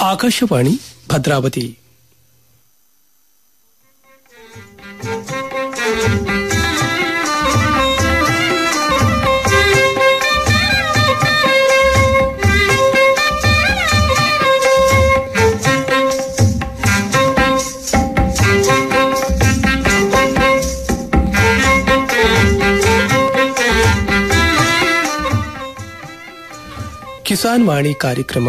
ಆಕಾಶವಾಣಿ ಭದ್ರಾವತಿ ಕಿಸಾನ್ ವಾಣಿ ಕಾರ್ಯಕ್ರಮ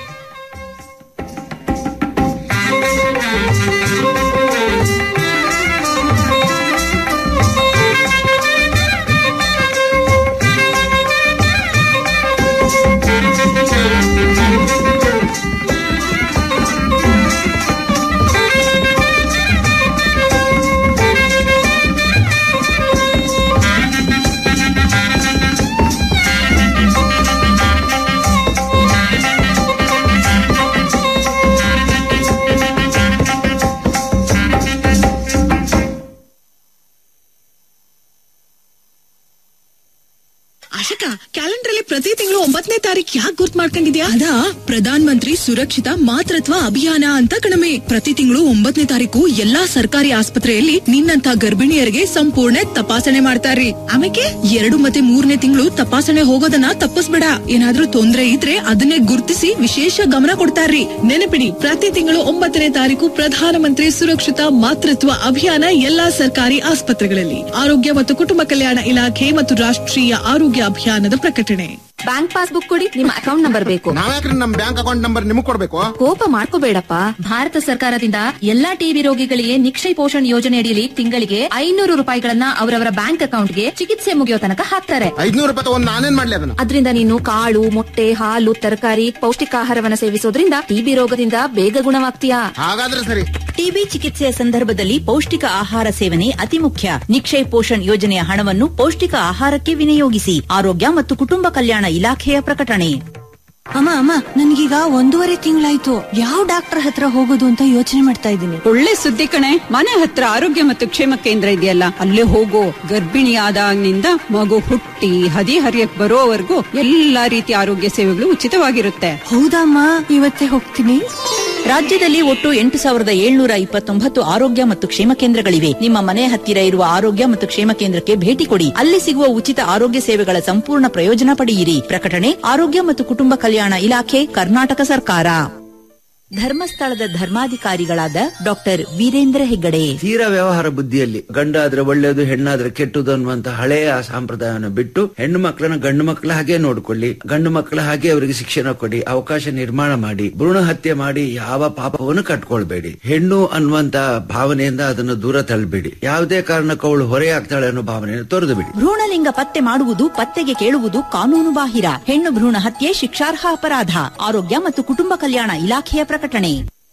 ಆಶಿಕಾ ಕ್ಯಾಲೆಂಡರ್ ಅಲ್ಲಿ ಪ್ರತಿ ತಿಂಗಳು ಒಂಬತ್ತನೇ ತಾರೀಕು ಯಾಕೆ ಗುರ್ತ್ ಮಾಡ್ಕೊಂಡಿದ್ಯಾ ಅದಾ ಪ್ರಧಾನ್ ಮಂತ್ರಿ ಸುರಕ್ಷಿತ ಮಾತೃತ್ವ ಅಭಿಯಾನ ಅಂತ ಕಣಮೆ ಪ್ರತಿ ತಿಂಗಳು ಒಂಬತ್ತನೇ ತಾರೀಕು ಎಲ್ಲಾ ಸರ್ಕಾರಿ ಆಸ್ಪತ್ರೆಯಲ್ಲಿ ನಿನ್ನಂತ ಗರ್ಭಿಣಿಯರಿಗೆ ಸಂಪೂರ್ಣ ತಪಾಸಣೆ ಮಾಡ್ತಾರ್ರಿ ಆಮೇಲೆ ಎರಡು ಮತ್ತೆ ಮೂರನೇ ತಿಂಗಳು ತಪಾಸಣೆ ಹೋಗೋದನ್ನ ತಪ್ಪಿಸ್ಬೇಡ ಏನಾದ್ರೂ ತೊಂದ್ರೆ ಇದ್ರೆ ಅದನ್ನೇ ಗುರ್ತಿಸಿ ವಿಶೇಷ ಗಮನ ಕೊಡ್ತಾರ್ರಿ ನೆನಪಿಡಿ ಪ್ರತಿ ತಿಂಗಳು ಒಂಬತ್ತನೇ ತಾರೀಕು ಪ್ರಧಾನಮಂತ್ರಿ ಸುರಕ್ಷಿತ ಮಾತೃತ್ವ ಅಭಿಯಾನ ಎಲ್ಲಾ ಸರ್ಕಾರಿ ಆಸ್ಪತ್ರೆಗಳಲ್ಲಿ ಆರೋಗ್ಯ ಮತ್ತು ಕುಟುಂಬ ಕಲ್ಯಾಣ ಇಲಾಖೆ ಮತ್ತು ರಾಷ್ಟ್ರೀಯ ಆರೋಗ್ಯ ಅಭಿಯಾನದ ಪ್ರಕಟಣೆ ಬ್ಯಾಂಕ್ ಪಾಸ್ಬುಕ್ ಕೊಡಿ ನಿಮ್ಮ ಅಕೌಂಟ್ ನಂಬರ್ ಬೇಕು ನಾವ್ಯಾಕ್ರಿ ನಮ್ ಬ್ಯಾಂಕ್ ಅಕೌಂಟ್ ನಂಬರ್ ನಿಮಗ್ ಕೊಡ್ಬೇಕು ಕೋಪ ಮಾಡ್ಕೋಬೇಡಪ್ಪ ಭಾರತ ಸರ್ಕಾರದಿಂದ ಎಲ್ಲಾ ಟಿಬಿ ರೋಗಿಗಳಿಗೆ ನಿಕ್ಷಯ ಪೋಷಣ್ ಯೋಜನೆ ಅಡಿಯಲ್ಲಿ ತಿಂಗಳಿಗೆ ಐನೂರು ರೂಪಾಯಿಗಳನ್ನ ಅವರವರ ಬ್ಯಾಂಕ್ ಅಕೌಂಟ್ಗೆ ಚಿಕಿತ್ಸೆ ಮುಗಿಯೋ ತನಕ ಹಾಕ್ತಾರೆ ಐದ್ನೂರು ರೂಪಾಯಿ ತಗೊಂಡ್ ನಾನೇನ್ ಮಾಡ್ಲಿ ಅದನ್ನ ಅದರಿಂದ ನೀನು ಕಾಳು ಮೊಟ್ಟೆ ಹಾಲು ತರಕಾರಿ ಪೌಷ್ಟಿಕಾಹಾರವನ್ನ ಸೇವಿಸೋದ್ರಿಂದ ಟಿಬಿ ರೋಗದಿಂದ ಬೇಗ ಗುಣವಾಗ್ತೀಯಾ ಹಾಗಾದ್ರೆ ಸರಿ ಟಿಬಿ ಚಿಕಿತ್ಸೆಯ ಸಂದರ್ಭದಲ್ಲಿ ಪೌಷ್ಟಿಕ ಆಹಾರ ಸೇವನೆ ಅತಿ ಮುಖ್ಯ ನಿಕ್ಷಯ್ ಪೋಷಣ್ ಯೋಜನೆಯ ಹಣವನ್ನು ಪೌಷ್ಟಿಕ ಆಹಾರಕ್ಕೆ ವಿನಿಯೋಗಿಸಿ ಆರೋಗ್ಯ ಮತ್ತು ಕುಟುಂಬ ಕಲ್ಯಾಣ ಇಲಾಖೆಯ ಪ್ರಕಟಣೆ ಅಮ್ಮ ಅಮ್ಮ ನನ್ಗೀಗ ಒಂದೂವರೆ ತಿಂಗಳಾಯ್ತು ಯಾವ ಡಾಕ್ಟರ್ ಹತ್ರ ಹೋಗೋದು ಅಂತ ಯೋಚನೆ ಮಾಡ್ತಾ ಇದ್ದೀನಿ ಒಳ್ಳೆ ಸುದ್ದಿ ಕಣೆ ಮನೆ ಹತ್ರ ಆರೋಗ್ಯ ಮತ್ತು ಕ್ಷೇಮ ಕೇಂದ್ರ ಇದೆಯಲ್ಲ ಅಲ್ಲೇ ಹೋಗೋ ಗರ್ಭಿಣಿ ಆದಾಗಿನಿಂದ ಮಗು ಹುಟ್ಟಿ ಹದಿ ಹರಿಯಕ್ ಬರೋವರೆಗೂ ಎಲ್ಲಾ ರೀತಿಯ ಆರೋಗ್ಯ ಸೇವೆಗಳು ಉಚಿತವಾಗಿರುತ್ತೆ ಹೌದಮ್ಮ ಇವತ್ತೇ ಹೋಗ್ತೀನಿ ರಾಜ್ಯದಲ್ಲಿ ಒಟ್ಟು ಎಂಟು ಸಾವಿರದ ಏಳ್ನೂರ ಇಪ್ಪತ್ತೊಂಬತ್ತು ಆರೋಗ್ಯ ಮತ್ತು ಕ್ಷೇಮ ಕೇಂದ್ರಗಳಿವೆ ನಿಮ್ಮ ಮನೆ ಹತ್ತಿರ ಇರುವ ಆರೋಗ್ಯ ಮತ್ತು ಕ್ಷೇಮ ಕೇಂದ್ರಕ್ಕೆ ಭೇಟಿ ಕೊಡಿ ಅಲ್ಲಿ ಸಿಗುವ ಉಚಿತ ಆರೋಗ್ಯ ಸೇವೆಗಳ ಸಂಪೂರ್ಣ ಪ್ರಯೋಜನ ಪಡೆಯಿರಿ ಪ್ರಕಟಣೆ ಆರೋಗ್ಯ ಮತ್ತು ಕುಟುಂಬ ಕಲ್ಯಾಣ ಇಲಾಖೆ ಕರ್ನಾಟಕ ಸರ್ಕಾರ ಧರ್ಮಸ್ಥಳದ ಧರ್ಮಾಧಿಕಾರಿಗಳಾದ ಡಾಕ್ಟರ್ ವೀರೇಂದ್ರ ಹೆಗ್ಗಡೆ ತೀರಾ ವ್ಯವಹಾರ ಬುದ್ಧಿಯಲ್ಲಿ ಗಂಡಾದ್ರೆ ಒಳ್ಳೇದು ಹೆಣ್ಣಾದ್ರೆ ಕೆಟ್ಟದು ಅನ್ನುವಂತ ಹಳೆಯ ಸಂಪ್ರದಾಯವನ್ನು ಬಿಟ್ಟು ಹೆಣ್ಣು ಮಕ್ಕಳನ್ನ ಗಂಡು ಮಕ್ಕಳ ಹಾಗೆ ನೋಡ್ಕೊಳ್ಳಿ ಗಂಡು ಮಕ್ಕಳ ಹಾಗೆ ಅವರಿಗೆ ಶಿಕ್ಷಣ ಕೊಡಿ ಅವಕಾಶ ನಿರ್ಮಾಣ ಮಾಡಿ ಭ್ರೂಣ ಹತ್ಯೆ ಮಾಡಿ ಯಾವ ಪಾಪವನ್ನು ಕಟ್ಕೊಳ್ಬೇಡಿ ಹೆಣ್ಣು ಅನ್ನುವಂತ ಭಾವನೆಯಿಂದ ಅದನ್ನು ದೂರ ತಳ್ಳಬೇಡಿ ಯಾವುದೇ ಕಾರಣಕ್ಕೂ ಅವಳು ಹೊರೆಯಾಗ್ತಾಳೆ ಅನ್ನೋ ಭಾವನೆಯನ್ನು ತೊರೆದು ಬಿಡಿ ಭ್ರೂಣಲಿಂಗ ಪತ್ತೆ ಮಾಡುವುದು ಪತ್ತೆಗೆ ಕೇಳುವುದು ಕಾನೂನು ಬಾಹಿರ ಹೆಣ್ಣು ಭ್ರೂಣ ಹತ್ಯೆ ಶಿಕ್ಷಾರ್ಹ ಅಪರಾಧ ಆರೋಗ್ಯ ಮತ್ತು ಕುಟುಂಬ ಕಲ್ಯಾಣ ಇಲಾಖೆಯ ಪ್ರಕಟಣೆ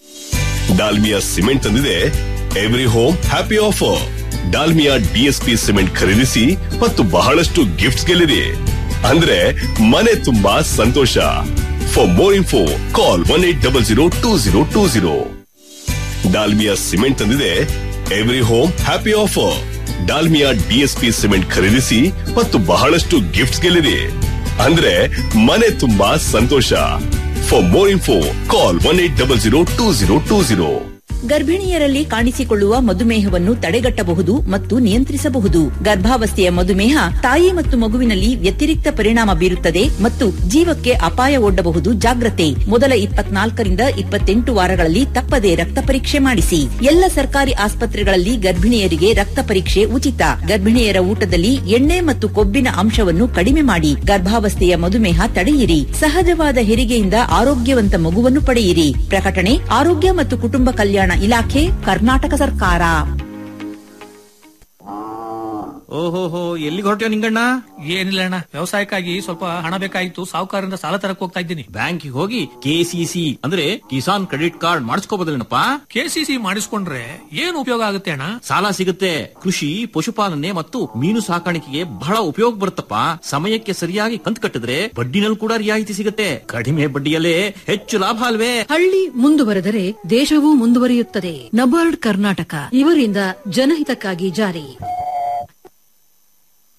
ಡಾಲ್ಮಿಯಾ ಸಿಮೆಂಟ್ ತಂದಿದೆ every home happy offer Dalmia DSP cement ಖರೀದಿಸಿ ಮತ್ತು ಬಹಳಷ್ಟು ಗಿಫ್ಟ್ಸ್ ಗೆಲ್ಲಿರಿ ಅಂದ್ರೆ ಮನೆ ತುಂಬಾ ಸಂತೋಷ for more info call one eight double zero two zero two zero Dalmia cement ತಂದಿದೆ every home happy offer Dalmia DSP cement ಖರೀದಿಸಿ ಮತ್ತು ಬಹಳಷ್ಟು ಗಿಫ್ಟ್ಸ್ ಗೆಲ್ಲಿರಿ ಅಂದ್ರೆ ಮನೆ ತುಂಬಾ ಸಂತೋಷ for more info call one eight double zero two zero two zero ಗರ್ಭಿಣಿಯರಲ್ಲಿ ಕಾಣಿಸಿಕೊಳ್ಳುವ ಮಧುಮೇಹವನ್ನು ತಡೆಗಟ್ಟಬಹುದು ಮತ್ತು ನಿಯಂತ್ರಿಸಬಹುದು ಗರ್ಭಾವಸ್ಥೆಯ ಮಧುಮೇಹ ತಾಯಿ ಮತ್ತು ಮಗುವಿನಲ್ಲಿ ವ್ಯತಿರಿಕ್ತ ಪರಿಣಾಮ ಬೀರುತ್ತದೆ ಮತ್ತು ಜೀವಕ್ಕೆ ಅಪಾಯ ಒಡ್ಡಬಹುದು ಜಾಗ್ರತೆ ಮೊದಲ ಇಪ್ಪತ್ನಾಲ್ಕರಿಂದ ಇಪ್ಪತ್ತೆಂಟು ವಾರಗಳಲ್ಲಿ ತಪ್ಪದೆ ರಕ್ತ ಪರೀಕ್ಷೆ ಮಾಡಿಸಿ ಎಲ್ಲ ಸರ್ಕಾರಿ ಆಸ್ಪತ್ರೆಗಳಲ್ಲಿ ಗರ್ಭಿಣಿಯರಿಗೆ ರಕ್ತ ಪರೀಕ್ಷೆ ಉಚಿತ ಗರ್ಭಿಣಿಯರ ಊಟದಲ್ಲಿ ಎಣ್ಣೆ ಮತ್ತು ಕೊಬ್ಬಿನ ಅಂಶವನ್ನು ಕಡಿಮೆ ಮಾಡಿ ಗರ್ಭಾವಸ್ಥೆಯ ಮಧುಮೇಹ ತಡೆಯಿರಿ ಸಹಜವಾದ ಹೆರಿಗೆಯಿಂದ ಆರೋಗ್ಯವಂತ ಮಗುವನ್ನು ಪಡೆಯಿರಿ ಪ್ರಕಟಣೆ ಆರೋಗ್ಯ ಮತ್ತು ಕುಟುಂಬ ಕಲ್ಯಾಣ ಇಲಾಖೆ ಕರ್ನಾಟಕ ಸರ್ಕಾರ ಓಹೋಹೋ ಎಲ್ಲಿಗೆ ಹೊರಟ್ಯೋ ನಿಂಗಣ್ಣ ಏನಿಲ್ಲ ಅಣ್ಣ ವ್ಯವಸಾಯಕ್ಕಾಗಿ ಸ್ವಲ್ಪ ಹಣ ಬೇಕಾಗಿತ್ತು ಸಾಹುಕಾರರಿಂದ ಸಾಲ ತರಕ್ ಹೋಗ್ತಾ ಇದ್ದೀನಿ ಬ್ಯಾಂಕಿಗೆ ಹೋಗಿ ಕೆಸಿಸಿ ಅಂದ್ರೆ ಕಿಸಾನ್ ಕ್ರೆಡಿಟ್ ಕಾರ್ಡ್ ಮಾಡಿಸ್ಕೋಬೋದಲ್ಲೇನಪ್ಪ ಕೆಸಿಸಿ ಮಾಡಿಸ್ಕೊಂಡ್ರೆ ಏನ್ ಉಪಯೋಗ ಆಗುತ್ತೆ ಅಣ್ಣ ಸಾಲ ಸಿಗುತ್ತೆ ಕೃಷಿ ಪಶುಪಾಲನೆ ಮತ್ತು ಮೀನು ಸಾಕಾಣಿಕೆಗೆ ಬಹಳ ಉಪಯೋಗ ಬರುತ್ತಪ್ಪ ಸಮಯಕ್ಕೆ ಸರಿಯಾಗಿ ಕಂತು ಕಟ್ಟಿದ್ರೆ ಬಡ್ಡಿನಲ್ಲಿ ಕೂಡ ರಿಯಾಯಿತಿ ಸಿಗುತ್ತೆ ಕಡಿಮೆ ಬಡ್ಡಿಯಲ್ಲೇ ಹೆಚ್ಚು ಲಾಭ ಅಲ್ವೇ ಹಳ್ಳಿ ಮುಂದುವರೆದರೆ ದೇಶವೂ ಮುಂದುವರಿಯುತ್ತದೆ ನಬಾರ್ಡ್ ಕರ್ನಾಟಕ ಇವರಿಂದ ಜನಹಿತಕ್ಕಾಗಿ ಜಾರಿ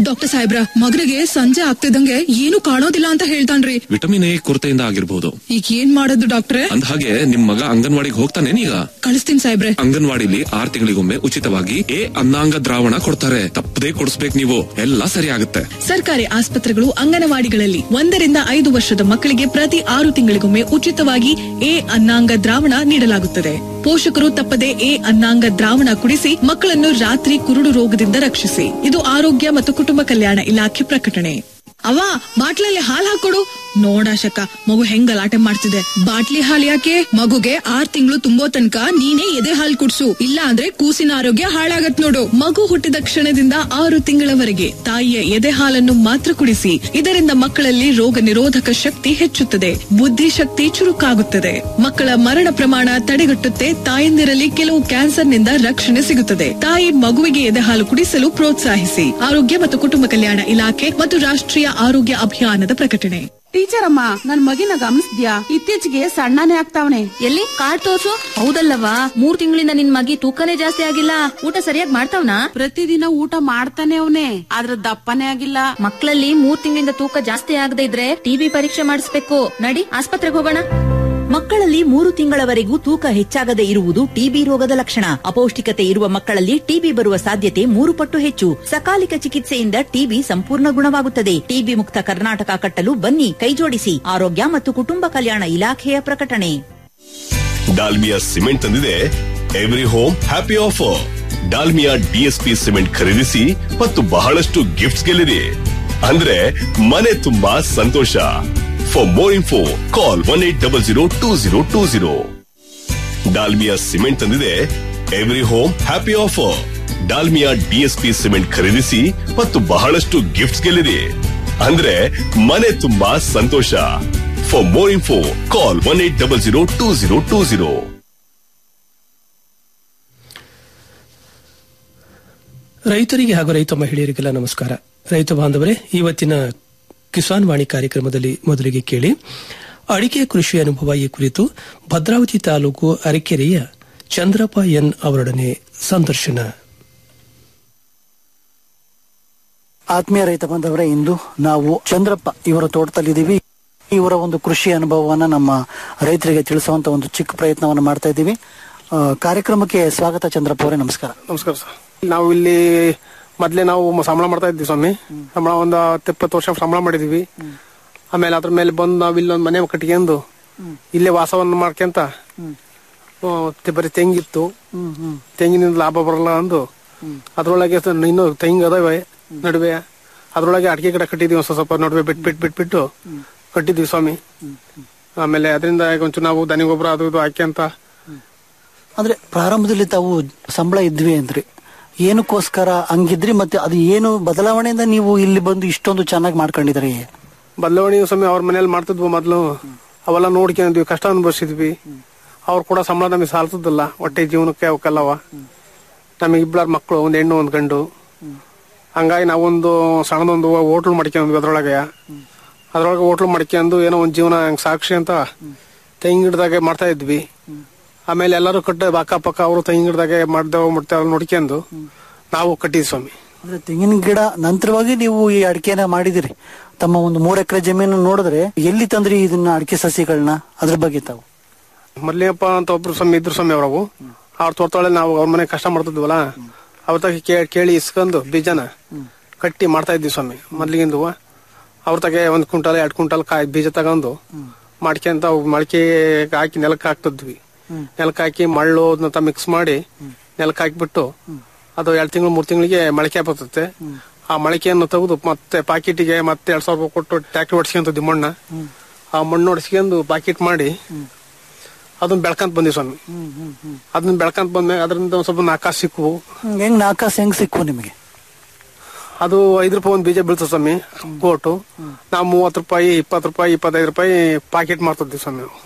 ಡಾಕ್ಟರ್ ಸಾಹೇಬ್ರ ಮಗನಿಗೆ ಸಂಜೆ ಆಗ್ತಿದಂಗೆ ಏನು ಕಾಣೋದಿಲ್ಲ ಅಂತ ಹೇಳ್ತಾನ್ರಿ ವಿಟಮಿನ್ ಎ ಕೊರತೆಯಿಂದ ಆಗಿರ್ಬೋದು ಈಗ ಏನ್ ಮಾಡೋದು ಡಾಕ್ಟ್ರೆ ಅಂದ ಹಾಗೆ ನಿಮ್ ಮಗ ಅಂಗನವಾಡಿಗೆ ಹೋಗ್ತಾನೇನೀಗ ಕಳಿಸ್ತೀನಿ ಸಾಹೇಬ್ರೆ ಅಂಗನವಾಡಿಲಿ ಆರ್ ತಿಂಗಳಿಗೊಮ್ಮೆ ಉಚಿತವಾಗಿ ಎ ಅನ್ನಾಂಗ ದ್ರಾವಣ ಕೊಡ್ತಾರೆ ತಪ್ಪದೇ ಕೊಡಿಸ್ಬೇಕು ನೀವು ಎಲ್ಲ ಸರಿ ಆಗುತ್ತೆ ಸರ್ಕಾರಿ ಆಸ್ಪತ್ರೆಗಳು ಅಂಗನವಾಡಿಗಳಲ್ಲಿ ಒಂದರಿಂದ ಐದು ವರ್ಷದ ಮಕ್ಕಳಿಗೆ ಪ್ರತಿ ಆರು ತಿಂಗಳಿಗೊಮ್ಮೆ ಉಚಿತವಾಗಿ ಎ ಅನ್ನಾಂಗ ದ್ರಾವಣ ನೀಡಲಾಗುತ್ತದೆ ಪೋಷಕರು ತಪ್ಪದೆ ಎ ಅನ್ನಾಂಗ ದ್ರಾವಣ ಕುಡಿಸಿ ಮಕ್ಕಳನ್ನು ರಾತ್ರಿ ಕುರುಡು ರೋಗದಿಂದ ರಕ್ಷಿಸಿ ಇದು ಆರೋಗ್ಯ ಮತ್ತು ಕುಟುಂಬ ಕಲ್ಯಾಣ ಇಲಾಖೆ ಪ್ರಕಟಣೆ ಅವ ಬಾಟ್ಲಲ್ಲಿ ಹಾಲ್ ಹಾಕೊಡು ನೋಡಾಶಕ ಮಗು ಹೆಂಗ್ ಗಲಾಟೆ ಮಾಡ್ತಿದೆ ಬಾಟ್ಲಿ ಹಾಲ್ ಯಾಕೆ ಮಗುಗೆ ಆರ್ ತಿಂಗಳು ತುಂಬೋ ತನಕ ನೀನೇ ಎದೆ ಹಾಲ್ ಕುಡ್ಸು ಇಲ್ಲ ಅಂದ್ರೆ ಕೂಸಿನ ಆರೋಗ್ಯ ಹಾಳಾಗತ್ ನೋಡು ಮಗು ಹುಟ್ಟಿದ ಕ್ಷಣದಿಂದ ಆರು ತಿಂಗಳವರೆಗೆ ತಾಯಿಯ ಎದೆ ಹಾಲನ್ನು ಮಾತ್ರ ಕುಡಿಸಿ ಇದರಿಂದ ಮಕ್ಕಳಲ್ಲಿ ರೋಗ ನಿರೋಧಕ ಶಕ್ತಿ ಹೆಚ್ಚುತ್ತದೆ ಬುದ್ಧಿಶಕ್ತಿ ಚುರುಕಾಗುತ್ತದೆ ಮಕ್ಕಳ ಮರಣ ಪ್ರಮಾಣ ತಡೆಗಟ್ಟುತ್ತೆ ತಾಯಂದಿರಲ್ಲಿ ಕೆಲವು ಕ್ಯಾನ್ಸರ್ನಿಂದ ರಕ್ಷಣೆ ಸಿಗುತ್ತದೆ ತಾಯಿ ಮಗುವಿಗೆ ಎದೆ ಹಾಲು ಕುಡಿಸಲು ಪ್ರೋತ್ಸಾಹಿಸಿ ಆರೋಗ್ಯ ಮತ್ತು ಕುಟುಂಬ ಕಲ್ಯಾಣ ಇಲಾಖೆ ಮತ್ತು ರಾಷ್ಟ್ರೀಯ ಆರೋಗ್ಯ ಅಭಿಯಾನದ ಪ್ರಕಟಣೆ ಟೀಚರ್ ಅಮ್ಮ ನನ್ ಮಗಿನ ಗಮನಿಸ್ದ್ಯಾ ಇತ್ತೀಚೆಗೆ ಸಣ್ಣನೇ ಆಗ್ತಾವನೆ ಎಲ್ಲಿ ಕಾರ್ಡ್ ತೋರ್ಸು ಹೌದಲ್ಲವಾ ಮೂರ್ ತಿಂಗಳಿಂದ ನಿನ್ ಮಗಿ ತೂಕನೇ ಜಾಸ್ತಿ ಆಗಿಲ್ಲ ಊಟ ಸರಿಯಾಗಿ ಮಾಡ್ತಾವ್ನಾ ಪ್ರತಿದಿನ ಊಟ ಮಾಡ್ತಾನೆ ಅವನೇ ಆದ್ರ ದಪ್ಪನೇ ಆಗಿಲ್ಲ ಮಕ್ಕಳಲ್ಲಿ ಮೂರ್ ತಿಂಗಳಿಂದ ತೂಕ ಜಾಸ್ತಿ ಆಗದೆ ಇದ್ರೆ ಟಿಬಿ ಪರೀಕ್ಷೆ ಮಾಡಿಸ್ಬೇಕು ನಡಿ ಆಸ್ಪತ್ರೆಗೆ ಹೋಗೋಣ ಮಕ್ಕಳಲ್ಲಿ ಮೂರು ತಿಂಗಳವರೆಗೂ ತೂಕ ಹೆಚ್ಚಾಗದೆ ಇರುವುದು ಟಿಬಿ ರೋಗದ ಲಕ್ಷಣ ಅಪೌಷ್ಟಿಕತೆ ಇರುವ ಮಕ್ಕಳಲ್ಲಿ ಟಿಬಿ ಬರುವ ಸಾಧ್ಯತೆ ಮೂರು ಪಟ್ಟು ಹೆಚ್ಚು ಸಕಾಲಿಕ ಚಿಕಿತ್ಸೆಯಿಂದ ಟಿಬಿ ಸಂಪೂರ್ಣ ಗುಣವಾಗುತ್ತದೆ ಟಿಬಿ ಮುಕ್ತ ಕರ್ನಾಟಕ ಕಟ್ಟಲು ಬನ್ನಿ ಕೈಜೋಡಿಸಿ ಆರೋಗ್ಯ ಮತ್ತು ಕುಟುಂಬ ಕಲ್ಯಾಣ ಇಲಾಖೆಯ ಪ್ರಕಟಣೆ ಡಾಲ್ಮಿಯಾ ಸಿಮೆಂಟ್ ತಂದಿದೆ every home happy offer Dalmia DSP cement ಖರೀದಿಸಿ ಮತ್ತು ಬಹಳಷ್ಟು ಗಿಫ್ಟ್ಸ್ ಗೆಲ್ಲಿರಿ ಅಂದ್ರೆ ಮನೆ ತುಂಬಾ ಸಂತೋಷ for more info call one eight double zero two zero two zero Dalmia cement ತಂದಿದೆ every home happy offer Dalmia DSP cement ಖರೀದಿಸಿ ಮತ್ತು ಬಹಳಷ್ಟು ಗಿಫ್ಟ್ಸ್ ಗೆಲ್ಲಿರಿ ಅಂದ್ರೆ ಮನೆ ತುಂಬಾ ಸಂತೋಷ for more info call one eight double zero two zero two zero ರೈತರಿಗೆ ಹಾಗೂ ರೈತ ಮಹಿಳೆಯರಿಗೆಲ್ಲ ನಮಸ್ಕಾರ ರೈತ ಬಾಂಧವರೇ ಇವತ್ತಿನ ಕಿಸಾನ್ ವಾಣಿ ಕಾರ್ಯಕ್ರಮದಲ್ಲಿ ಮೊದಲಿಗೆ ಕೇಳಿ ಅಡಿಕೆ ಕೃಷಿ ಅನುಭವ ಈ ಕುರಿತು ಭದ್ರಾವತಿ ತಾಲೂಕು ಅರಕೆರೆಯ ಚಂದ್ರಪ್ಪ ಎನ್ ಅವರೊಡನೆ ಸಂದರ್ಶನ ಆತ್ಮೀಯ ರೈತ ಬಾಂಧವರೇ ಇಂದು ನಾವು ಚಂದ್ರಪ್ಪ ಇವರ ತೋಟದಲ್ಲಿದ್ದೀವಿ ಇವರ ಒಂದು ಕೃಷಿ ಅನುಭವವನ್ನ ನಮ್ಮ ರೈತರಿಗೆ ತಿಳಿಸುವಂತ ಒಂದು ಚಿಕ್ಕ ಪ್ರಯತ್ನವನ್ನು ಮಾಡ್ತಾ ಇದ್ದೀವಿ ಆ, ಕಾರ್ಯಕ್ರಮಕ್ಕೆ ಸ್ವಾಗತ ಚಂದ್ರಪ್ಪ ಅವರೇ ನಮಸ್ಕಾರ ನಮಸ್ಕಾರ ಸರ್ ನಾವು ಇಲ್ಲಿ ಮೊದ್ಲೇ ನಾವು ಮ- ಸಂಬಳ ಮಾಡ್ತಾ ಇದ್ವಿ ಸ್ವಾಮಿ ಸಂಬಳ ಒಂದು ಹತ್ತಿಪ್ಪತ್ತು ವರ್ಷ ಸಂಬಳ ಮಾಡಿದೀವಿ ಆಮೇಲೆ ಅದ್ರ ಮೇಲೆ ಬಂದು ನಾವು ಇಲ್ಲೊಂದು ಮನೆ ಕಟ್ಕೊಂಡು ಇಲ್ಲೇ ವಾಸವನ್ನು ಮಾಡ್ಕೊಂತ ಆ, ತೆ- ಬರೀ ತೆಂಗಿತ್ತು ತೆಂಗಿನಿಂದ ಲಾಭ ಬರಲ್ಲ ಅಂದು ಅದ್ರೊಳಗೆ ಸ- ಇನ್ನೂ ತೆಂಗು ಅದಾವೆ ನಡುವೆ ಅದ್ರೊಳಗೆ ಅಡಿಕೆ ಗಿಡ ಕಟ್ಟಿದೀವಿ ಒಂದ್ ಸ್ವಲ್ಪ ನಡುವೆ ಬಿಟ್ ಬಿಟ್ ಬಿಟ್ ಬಿಟ್ಟು ಕಟ್ಟಿದ್ವಿ ಸ್ವಾಮಿ ಆಮೇಲೆ ಅದರಿಂದ ಈಗ ಒಂಚೂರು ನಾವು ದನಿ ಗೊಬ್ಬರ ಅದು ಇದು ಹಾಕ್ಯಂತ ಅಂದ್ರೆ ಪ್ರಾರಂಭದಲ್ಲಿ ತಾವು ಸಂಬಳ ಇದ್ವಿ ಅಂದ್ರಿ ಏನಕ್ಕೋಸ್ಕರ ಹಂಗಿದ್ರಿ ಮತ್ತೆ ಅದು ಏನು ಬದಲಾವಣೆಯಿಂದ ನೀವು ಇಲ್ಲಿ ಬಂದು ಇಷ್ಟೊಂದು ಚೆನ್ನಾಗಿ ಮಾಡ್ಕೊಂಡಿದ್ರಿ ಬದಲಾವಣೆ ಸ್ವಾಮಿ ಅವ್ರ ಮನೇಲಿ ಮಾಡ್ತಿದ್ವು ಮೊದ್ಲು ಅವೆಲ್ಲ ನೋಡ್ಕೊಂಡಿದ್ವಿ ಕಷ್ಟ ಅನುಭವಿಸಿದ್ವಿ ಅವ್ರು ಕೂಡ ಸಂಬಳ ನಮಗೆ ಸಾಲ್ತದಲ್ಲ ಹೊಟ್ಟೆ ಜೀವನಕ್ಕೆ ಅವಕ್ಕೆಲ್ಲವ ನಮಗೆ ಇಬ್ಬರ ಮಕ್ಕಳು ಒಂದ್ ಹೆಣ್ಣು ಒಂದ್ ಗಂಡು ಹಂಗಾಗಿ ನಾವೊಂದು ಸಣ್ಣದೊಂದು ಹೋಟ್ಲು ಮಾಡ್ಕೊಂಡ್ವಿ ಅದ್ರೊಳಗೆ ಅದ್ರೊಳಗೆ ಹೋಟ್ಲು ಮಾಡ್ಕೊಂಡು ಏನೋ ಒಂದ್ ಜೀವನ ಹಂಗ್ ಸಾಕ್ಷಿ ಅಂತ ತೆಂಗಿನ ಗಿಡದಾಗೆ ಮಾಡ್ತಾ ಇದ್ವಿ ಆಮೇಲೆ ಎಲ್ಲರೂ ಕಟ್ಟ ಅಕ್ಕಪಕ್ಕ ಅವರು ತೆಂಗಿನ ಗಿಡದಾಗೆ ಮಾಡ್ದೇವ ಮಾಡ್ತೇವೆ ನೋಡ್ಕೊಂಡು ನಾವು ಕಟ್ಟಿದ್ವಿ ಸ್ವಾಮಿ ಅಂದ್ರೆ ತೆಂಗಿನ ಗಿಡ ನಂತರವಾಗಿ ನೀವು ಈ ಅಡಿಕೆನ ಮಾಡಿದಿರಿ ತಮ್ಮ ಒಂದು ಮೂರ್ ಎಕರೆ ಜಮೀನು ನೋಡಿದ್ರೆ ಎಲ್ಲಿ ತಂದ್ರಿ ಇದನ್ನ ಅಡಿಕೆ ಸಸಿಗಳನ್ನ ಅದ್ರ ಬಗ್ಗೆ ತಾವು ಮಲ್ಲಿಯಪ್ಪ ಅಂತ ಒಬ್ರು ಸ್ವಾಮಿ ಇದ್ರು ಸ್ವಾಮಿ ಅವ್ರವು ಅವ್ರ ತೋಟದೊಳಗೆ ನಾವು ಅವ್ರ ಮನೆ ಕಷ್ಟ ಮಾಡ್ತಿದ್ವಲ್ಲ ಅವ್ರ ತಗ ಕೇ- ಕೇಳಿ ಇಸ್ಕೊಂಡು ಬೀಜನ ಕಟ್ಟಿ ಮಾಡ್ತಾ ಇದ್ವಿ ಸ್ವಾಮಿ ಮೊದ್ಲಿಗಿಂದು ಅವ್ರ ತಗೆ ಒಂದ್ ಕ್ವಿಂಟಲ್ ಎರಡ್ ಕ್ವಿಂಟಲ್ ಕಾಯಿ ಬೀಜ ತಗೊಂಡು ಮಾಡ್ಕೊಂತ ಅವು ಮೊಳಕೆ ಹಾಕಿ ನೆಲಕ್ಕೆ ಹಾಕ್ತಿದ್ವಿ ನೆಲಕ್ಕೆ ಹಾಕಿ ಮಳ್ಳು ಅದನ್ನ ಮಿಕ್ಸ್ ಮಾಡಿ ನೆಲಕ್ಕೆ ಹಾಕಿಬಿಟ್ಟು ಅದು ಎರಡ್ ತಿಂಗಳು ಮೂರ್ ತಿಂಗಳಿಗೆ ಮೊಳಕೆ ಬರ್ತತೆ ಆ ಮೊಳಕೆಯನ್ನು ತೆಗೆದು ಮತ್ತೆ ಪಾಕಿಟಿಗೆ ಮತ್ತೆ ಎರಡ್ ಸಾವಿರ ರೂಪಾಯಿ ಕೊಟ್ಟು ಟ್ಯಾಕ್ಟ್ರಿ ಹೊಡ್ಸ್ಕೊಂತಿದ್ವಿ ಮಣ್ಣ ಆ ಮಣ್ಣು ಹೊಡ್ಸ್ಕೊಂಡು ಪಾಕಿಟ್ ಮಾಡಿ ಅದನ್ನ ಬೆಳ್ಕಂತ ಬಂದ್ವಿ ಸ್ವಾಮಿ ಅದನ್ನ ಬೆಳ್ಕಂತ ಬಂದ್ಮೇಲೆ ಅದರಿಂದ ಒಂದ್ ಸ್ವಲ್ಪ ನಾಕಾಸ್ ಸಿಕ್ವು ಹ್ಮ್, ಹೆಂಗ್ ನಾಕಾಸ್ ಹೆಂಗ್ ಸಿಕ್ಕು ನಿಮಗೆ ಅದು ಐದು ರೂಪಾಯಿ ಒಂದ್ ಬೀಜ ಬೀಳ್ತದೆ ಸ್ವಾಮಿ ಗೋಟು ನಾವು ಮೂವತ್ತು ರೂಪಾಯಿ ಇಪ್ಪತ್ತು ರೂಪಾಯಿ ಇಪ್ಪತ್ತೈದು ರೂಪಾಯಿ ಪಾಕೆಟ್ ಮಾಡ್ತಿದ್ವಿ ಸ್ವಾಮಿ ನಾವು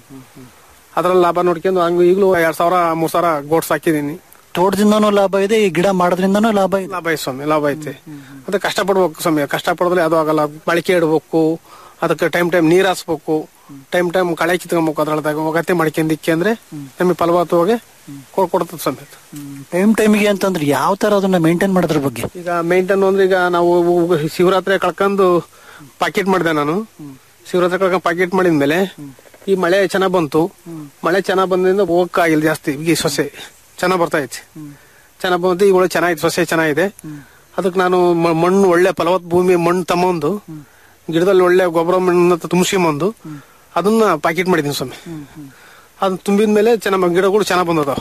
ಅದ್ರಲ್ಲಿ ಲಾಭ ನೋಡ್ಕೊಂಡು ಹಂಗ ಈಗಲೂ ಎರಡ್ ಸಾವಿರ ಮೂರ್ ಸಾವಿರ ಗೋಟ್ಸ್ ಹಾಕಿದೀನಿ ತೋಟದಿಂದನೂ ಲಾಭ ಇದೆ ಈ ಗಿಡ ಮಾಡೋದ್ರಿಂದನೂ ಲಾಭ ಇದೆ ಲಾಭ ಐತೆ ಸ್ವಾಮಿ ಲಾಭ ಐತೆ ಅದಕ್ಕೆ ಕಷ್ಟ ಪಡ್ಬೇಕು ಸ್ವಾಮಿ ಕಷ್ಟ ಪಡಿದ್ರೆ ಅದು ಆಗಲ್ಲ ಬಳಕೆ ಇಡ್ಬೇಕು ಅದಕ್ಕೆ ಟೈಮ್ ಟೈಮ್ ನೀರ್ ಹಾಸ್ಬೇಕು ಟೈಮ್ ಟೈಮ್ ಕಳೆ ಕಿತ್ಕೊಬೇಕು ಅದ್ರೊಳದಾಗ ಒಗತ್ತೆ ಮಾಡ್ಕೊಂಡಿಕ್ಕೆ ಅಂದ್ರೆ ನಮಗೆ ಫಲವತ್ತವಾಗಿ ಕೊಡ್ತದ ಸ್ವಾಮಿ ಟೈಮ್ ಟೈಮಿಗೆ ಅಂತಂದ್ರೆ ಯಾವ ತರ ಅದನ್ನ ಮೇಂಟೈನ್ ಮಾಡೋದ್ರ ಬಗ್ಗೆ ಈಗ ಮೇಂಟೈನ್ ಅಂದ್ರೆ ಈಗ ನಾವು ಶಿವರಾತ್ರಿ ಕಳ್ಕೊಂಡು ಪಾಕೆಟ್ ಮಾಡಿದೆ ನಾನು ಶಿವರಾತ್ರಿ ಕಳ್ಕೊಂಡು ಪಾಕೆಟ್ ಮಾಡಿದ್ಮೇಲೆ ಈ ಮಳೆ ಚೆನ್ನಾಗ್ ಬಂತು ಮಳೆ ಚೆನ್ನಾಗ್ ಬಂದ್ರಿಂದ ಹೋಗಕ್ಕಾಗಿಲ್ಲ ಜಾಸ್ತಿ ಈಗ ಈ ಸೊಸೆ ಚೆನ್ನಾಗ್ ಬರ್ತಾ ಐತಿ ಚೆನ್ನಾಗ್ ಬಂತು ಈಗ ಒಳ್ಳೆ ಚೆನ್ನಾಗಿದೆ ಸೊಸೆ ಚೆನ್ನಾಗಿದೆ ಅದಕ್ಕೆ ನಾನು ಮ- ಮಣ್ಣು ಒಳ್ಳೆ ಫಲವತ್ ಭೂಮಿ ಮಣ್ಣು ತಮ್ಮೊಂದು ಗಿಡದಲ್ಲಿ ಒಳ್ಳೆ ಗೊಬ್ಬರ ಮಣ್ಣು ತುಂಬಿಸ್ಕೊಂಬಂದು ಅದನ್ನ ಪಾಕೆಟ್ ಮಾಡಿದೀನಿ ಸ್ವಾಮಿ ಅದನ್ನ ತುಂಬಿದ ಮೇಲೆ ಚೆನ್ನಾಗ್ ಗಿಡಗಳು ಚೆನ್ನಾಗ್ ಬಂದದ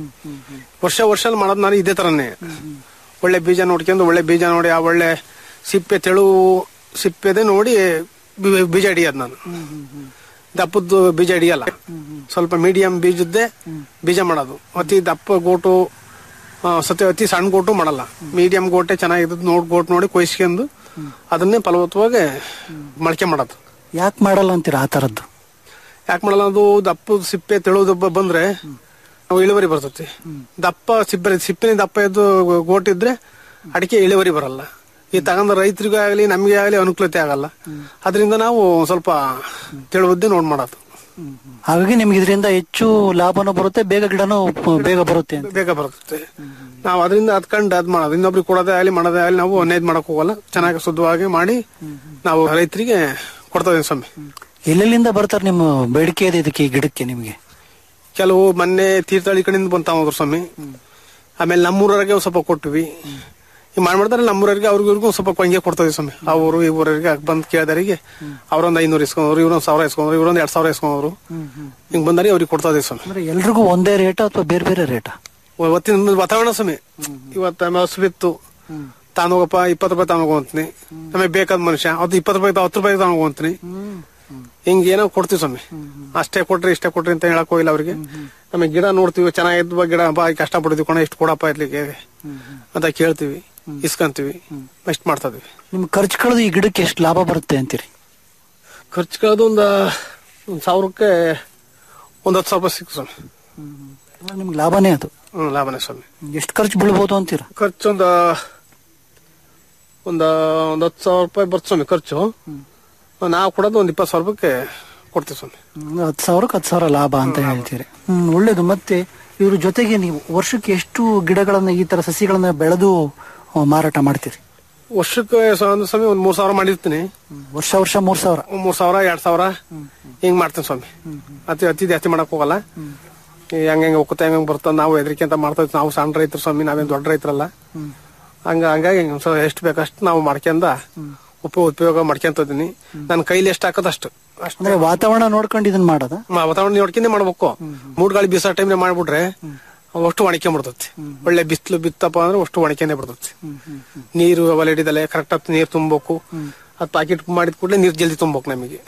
ವರ್ಷ ವರ್ಷ ಮಾಡೋದು ನಾನು ಇದೇ ತರನೇ ಒಳ್ಳೆ ಬೀಜ ನೋಡ್ಕೊಂಡು ಒಳ್ಳೆ ಬೀಜ ನೋಡಿ ಆ ಒಳ್ಳೆ ಸಿಪ್ಪೆ ತೆಳು ಸಿಪ್ಪೆದೆ ನೋಡಿ ಬಿ- ಬೀಜ ಹಿಡಿಯೋದು ನಾನು ದಪ್ಪದ್ದು ಬೀಜ ಹಿಡಿಯಲ್ಲ ಸ್ವಲ್ಪ ಮೀಡಿಯಂ ಬೀಜದ್ದೇ ಬೀಜ ಮಾಡೋದು ಅತಿ ದಪ್ಪ ಗೋಟು ಆ, ಸತಿ ಅತಿ ಸಣ್ಣ ಗೋಟು ಮಾಡಲ್ಲ ಮೀಡಿಯಂ ಗೋಟೆ ಚೆನ್ನಾಗಿದ್ದು ನೋಡ್ ಗೋಟ್ ನೋಡಿ ಕೊಯ್ಸ್ಕೊಂಡು ಅದನ್ನೇ ಫಲವತ್ತವಾಗಿ ಮೊಳಕೆ ಮಾಡೋದು ಯಾಕೆ ಮಾಡಲ್ಲ ಅಂತೀರಾ ಆ ತರದ್ದು ಯಾಕೆ ಮಾಡಲ್ಲ ಅದು ದಪ್ಪ ಸಿಪ್ಪೆ ತೆಳು ದಪ್ಪ ಬಂದ್ರೆ ನಾವು ಇಳುವರಿ ಬರ್ತೈತಿ ದಪ್ಪ ಸಿಪ್ಪೆ ಸಿಪ್ಪಿನ ದಪ್ಪ ಇದ್ದು ಗೋಟಿದ್ರೆ ಅಡಿಕೆ ಇಳುವರಿ ಬರಲ್ಲ ಈ ತಗೊಂಡ ರೈತರಿಗೂ ಆಗಲಿ ನಮಗೆ ಆಗಲಿ ಅನುಕೂಲತೆ ಆಗಲ್ಲ ಅದರಿಂದ ನಾವು ಸ್ವಲ್ಪ ತಿಳುವುದೇ ನೋಡ್ ಮಾಡೋದು ಹಾಗಾಗಿ ನಿಮ್ಗೆ ಇದರಿಂದ ಹೆಚ್ಚು ಲಾಭನೂ ಬರುತ್ತೆ ಬೇಗ ಗಿಡನೂ ಪ- ಬೇಗ ಬರುತ್ತೆ ಅಂತ ಬೇಗ ಬರುತ್ತೆ ನಾವು ಅದರಿಂದ ಹತ್ಕೊಂಡು ಅದ್ ಮಾಡೋದು ಇನ್ನೊಬ್ರಿಗೆ ಕೊಡೋದೇ ಆಗಲಿ ಮಾಡೋದೇ ಆಗಲಿ ನಾವು ಅನ್ಯಾಯ ಮಾಡಕ್ ಹೋಗಲ್ಲ ಚೆನ್ನಾಗಿ ಶುದ್ಧವಾಗಿ ಮಾಡಿ ನಾವು ರೈತರಿಗೆ ಕೊಡ್ತಾ ಇದೀವಿ ಸ್ವಾಮಿ ಎಲ್ಲೆಲ್ಲಿಂದ ಬರ್ತಾರೆ ನಿಮ್ಮ ಬೇಡಿಕೆ ಇದೆ ಇದಕ್ಕೆ ಈ ಗಿಡಕ್ಕೆ ನಿಮ್ಗೆ ಕೆಲವು ಮೊನ್ನೆ ತೀರ್ಥಹಳ್ಳಿ ಕಡೆಯಿಂದ ಬಂತ ಹೋದ್ರು ಸ್ವಾಮಿ ಆಮೇಲೆ ನಮ್ಮೂರವರೆಗೆ ಒಂದ್ ಸ್ವಲ್ಪ ಕೊಟ್ವಿ ಈ ಮಾಡ್ತಾರೆ ನಮ್ಮೂರವರೆಗೆ ಅವ್ರಿಗೂ ಇವ್ರಿಗೂ ಒಂದ್ ಸ್ವಲ್ಪ ಕೊಂಗೆ ಕೊಡ್ತೇವೆ ಸ್ವಾಮಿ ಆ ಊರು ಈ ಊರವರೆಗೆ ಬಂದ್ ಕೇಳಿದವರಿಗೆ ಅವ್ರೊಂದ್ ಐನೂರು ಇಸ್ಕೊಂಡ್ರು ಇವ್ರೊಂದ್ ಸಾವಿರ ಇಸ್ಕೊಂಡ್ರು ಇವ್ರೊಂದ್ ಎರಡ್ ಸಾವಿರ ಇಸ್ಕೊಂಡ್ರು ಹಿಂಗ್ ಬಂದಾರಿ ಅವ್ರಿಗೆ ಕೊಡ್ತಾ ಇದೀವಿ ಸ್ವಾಮಿ ಅಂದ್ರೆ ಎಲ್ರಿಗೂ ಒಂದೇ ರೇಟ್ ಅಥವಾ ಬೇರೆ ಬೇರೆ ರೇಟಾ ಇವತ್ತಿನ ವಾತಾವರಣ ಸ್ವಾಮಿ ಇವತ್ತ ಆಮೇಲೆ ಹಸು ಬಿತ್ತು ತಾನು ಹೋಗಪ್ಪ ಇಪ್ಪತ್ತು ರೂಪಾಯಿ ತಾನು ಹೋಗಂತೀನಿ ನಮಗೆ ಬೇಕಾದ ಮನುಷ್ಯ ಅದು ಇಪ್ಪತ್ತು ರೂಪಾಯಿ ಹತ್ತು ರೂಪಾಯಿ ತಾನು ಹೋಗಂತೀನಿ ಹಿಂಗ ಏನೋ ಕೊಡ್ತೀವಿ ಸ್ವಾಮಿ ಅಷ್ಟೇ ಕೊಟ್ರಿ ಇಷ್ಟೇ ಕೊಟ್ರಿ ಅಂತ ಹೇಳಕ್ ಹೋಗಿಲ್ಲ ಅವ್ರಿಗೆ ನಮಗೆ ಗಿಡ ನೋಡ್ತೀವಿ ಚೆನ್ನಾಗಿದ್ವ ಗಿಡ ಬಾ ಕಷ್ಟ ಪಡ್ತೀವಿ ಕೊಣ ಇಷ್ಟು ಕೊಡಪ್ಪ ಇರ್ಲಿಕ್ಕೆ ಅಂತ ಕೇಳ್ತೀವಿ ಇಸ್ಕೊಂತೀವಿ ಇಷ್ಟು ಮಾಡ್ತಾ ಇದೀವಿ ನಿಮ್ ಖರ್ಚು ಕಳೆದು ಈ ಗಿಡಕ್ಕೆ ಎಷ್ಟು ಲಾಭ ಬರುತ್ತೆ ಅಂತೀರಿ ಖರ್ಚು ಕಳೆದು ಒಂದ ಒಂದ್ ಸಾವಿರಕ್ಕೆ ಒಂದ್ ಹತ್ತು ಸಾವಿರ ರೂಪಾಯಿ ಸಿಕ್ಕು ಸ್ವಾಮಿ ಅಂದ್ರೆ ನಿಮ್ಗೆ ಲಾಭನೇ ಅದು ಹ್ಮ್ ಲಾಭನೇ ಸ್ವಾಮಿ ಎಷ್ಟು ಖರ್ಚು ಬೀಳ್ಬೋದು ಅಂತೀರಾ ಖರ್ಚು ಒಂದ ಒಂದ ಒಂದ್ ಹತ್ತು ಸಾವಿರ ರೂಪಾಯಿ ಬರ್ತ ಸ್ವಾಮಿ ಖರ್ಚು ನಾವು ಕೊಡೋದು ಒಂದ್ ಇಪ್ಪತ್ತು ಸಾವಿರ ರೂಪಾಯಿಗೆ ಕೊಡ್ತೀವಿ ಸ್ವಾಮಿ ಒಂದು ಹತ್ತು ಸಾವಿರಕ್ಕೆ ಹತ್ತು ಸಾವಿರ ಲಾಭ ಅಂತ ಹೇಳ್ತೀರಿ ಹ್ಮ್ ಒಳ್ಳೇದು ಮತ್ತೆ ಇವ್ರ ಜೊತೆಗೆ ನೀವು ವರ್ಷಕ್ಕೆ ಎಷ್ಟು ಗಿಡಗಳನ್ನ ಈ ತರ ಸಸಿಗಳನ್ನ ಬೆಳೆದು ಆ, ಮಾರಾಟ ಮಾಡ್ತೀರಿ ವರ್ಷಕ್ಕೆ ಸ- ಒಂದು ಸ್ವಾಮಿ ಒಂದ್ ಮೂರ್ ಸಾವಿರ ಮಾಡಿರ್ತೀನಿ ವರ್ಷ ವರ್ಷ ಮೂರ್ ಸಾವಿರ ಒಂದ್ ಮೂರ್ ಸಾವಿರ ಎರಡ್ ಸಾವಿರ ಹಿಂಗ್ ಮಾಡ್ತೀನಿ ಸ್ವಾಮಿ ಅತಿ ಅತಿ ಜಾಸ್ತಿ ಮಾಡಕ್ ಹೋಗಲ್ಲ ಈ ಹಂಗ ಹೆಂಗ ಒಕ್ಕುತ್ತ ಹೆಂಗ ಬರ್ತದ ನಾವು ಹೆದರಿಕೆ ಅಂತ ಮಾಡ್ತಾ ಇದ್ವಿ. ನಾವು ಸಣ್ಣ ರೈತರು ಸ್ವಾಮಿ ನಾವೇನ್ ದೊಡ್ಡ ರೈತರಲ್ಲ ಹಂಗ ಹಂಗಾಗಿ ಒಂದ್ ಸ್ವಲ್ಪ ಎಷ್ಟು ಬೇಕಷ್ಟು ನಾವು ಮಾಡ್ಕೊಂಡ ಉಪಯೋಗ ಉಪಯೋಗ ಮಾಡ್ಕೊಂತ ಇದೀನಿ ನನ್ನ ಕೈಲಿ ಎಷ್ಟು ಹಾಕೋದು ಅಷ್ಟು ಅಷ್ಟು ಅಂದ್ರೆ ವಾತಾವರಣ ನೋಡ್ಕೊಂಡು ಇದನ್ನ ಮಾಡೋದ ಮ- ವಾತಾವರಣ ನೋಡ್ಕೊಂಡೆ ಮಾಡ್ಬೇಕು ಮೂಡ್ ಗಾಳಿ ಬೀಸೋ ಟೈಮ್ ಮಾಡ್ಬಿಟ್ರೆ ಅವು ಅಷ್ಟು ಒಣಕೆ ಬಿಡ್ತೈತಿ ಒಳ್ಳೆ ಬಿಸಿಲು ಬಿತ್ತಪ್ಪ ಅಂದ್ರೆ ಅಷ್ಟು ಒಣಕೆನೆ ಬಿಡ್ತೈತಿ ನೀರು ಅವಲ್ ಹಿಡಿದಲೆ ಕರೆಕ್ಟ್ ಆಗಿ ನೀರು ತುಂಬಬೇಕು ಅದ್ ಪ್ಯಾಕೆಟ್ ಮಾಡಿದ ಕೂಡಲೇ ನೀರು ಜಲ್ದಿ ತುಂಬಬೇಕು ನಮಗೆ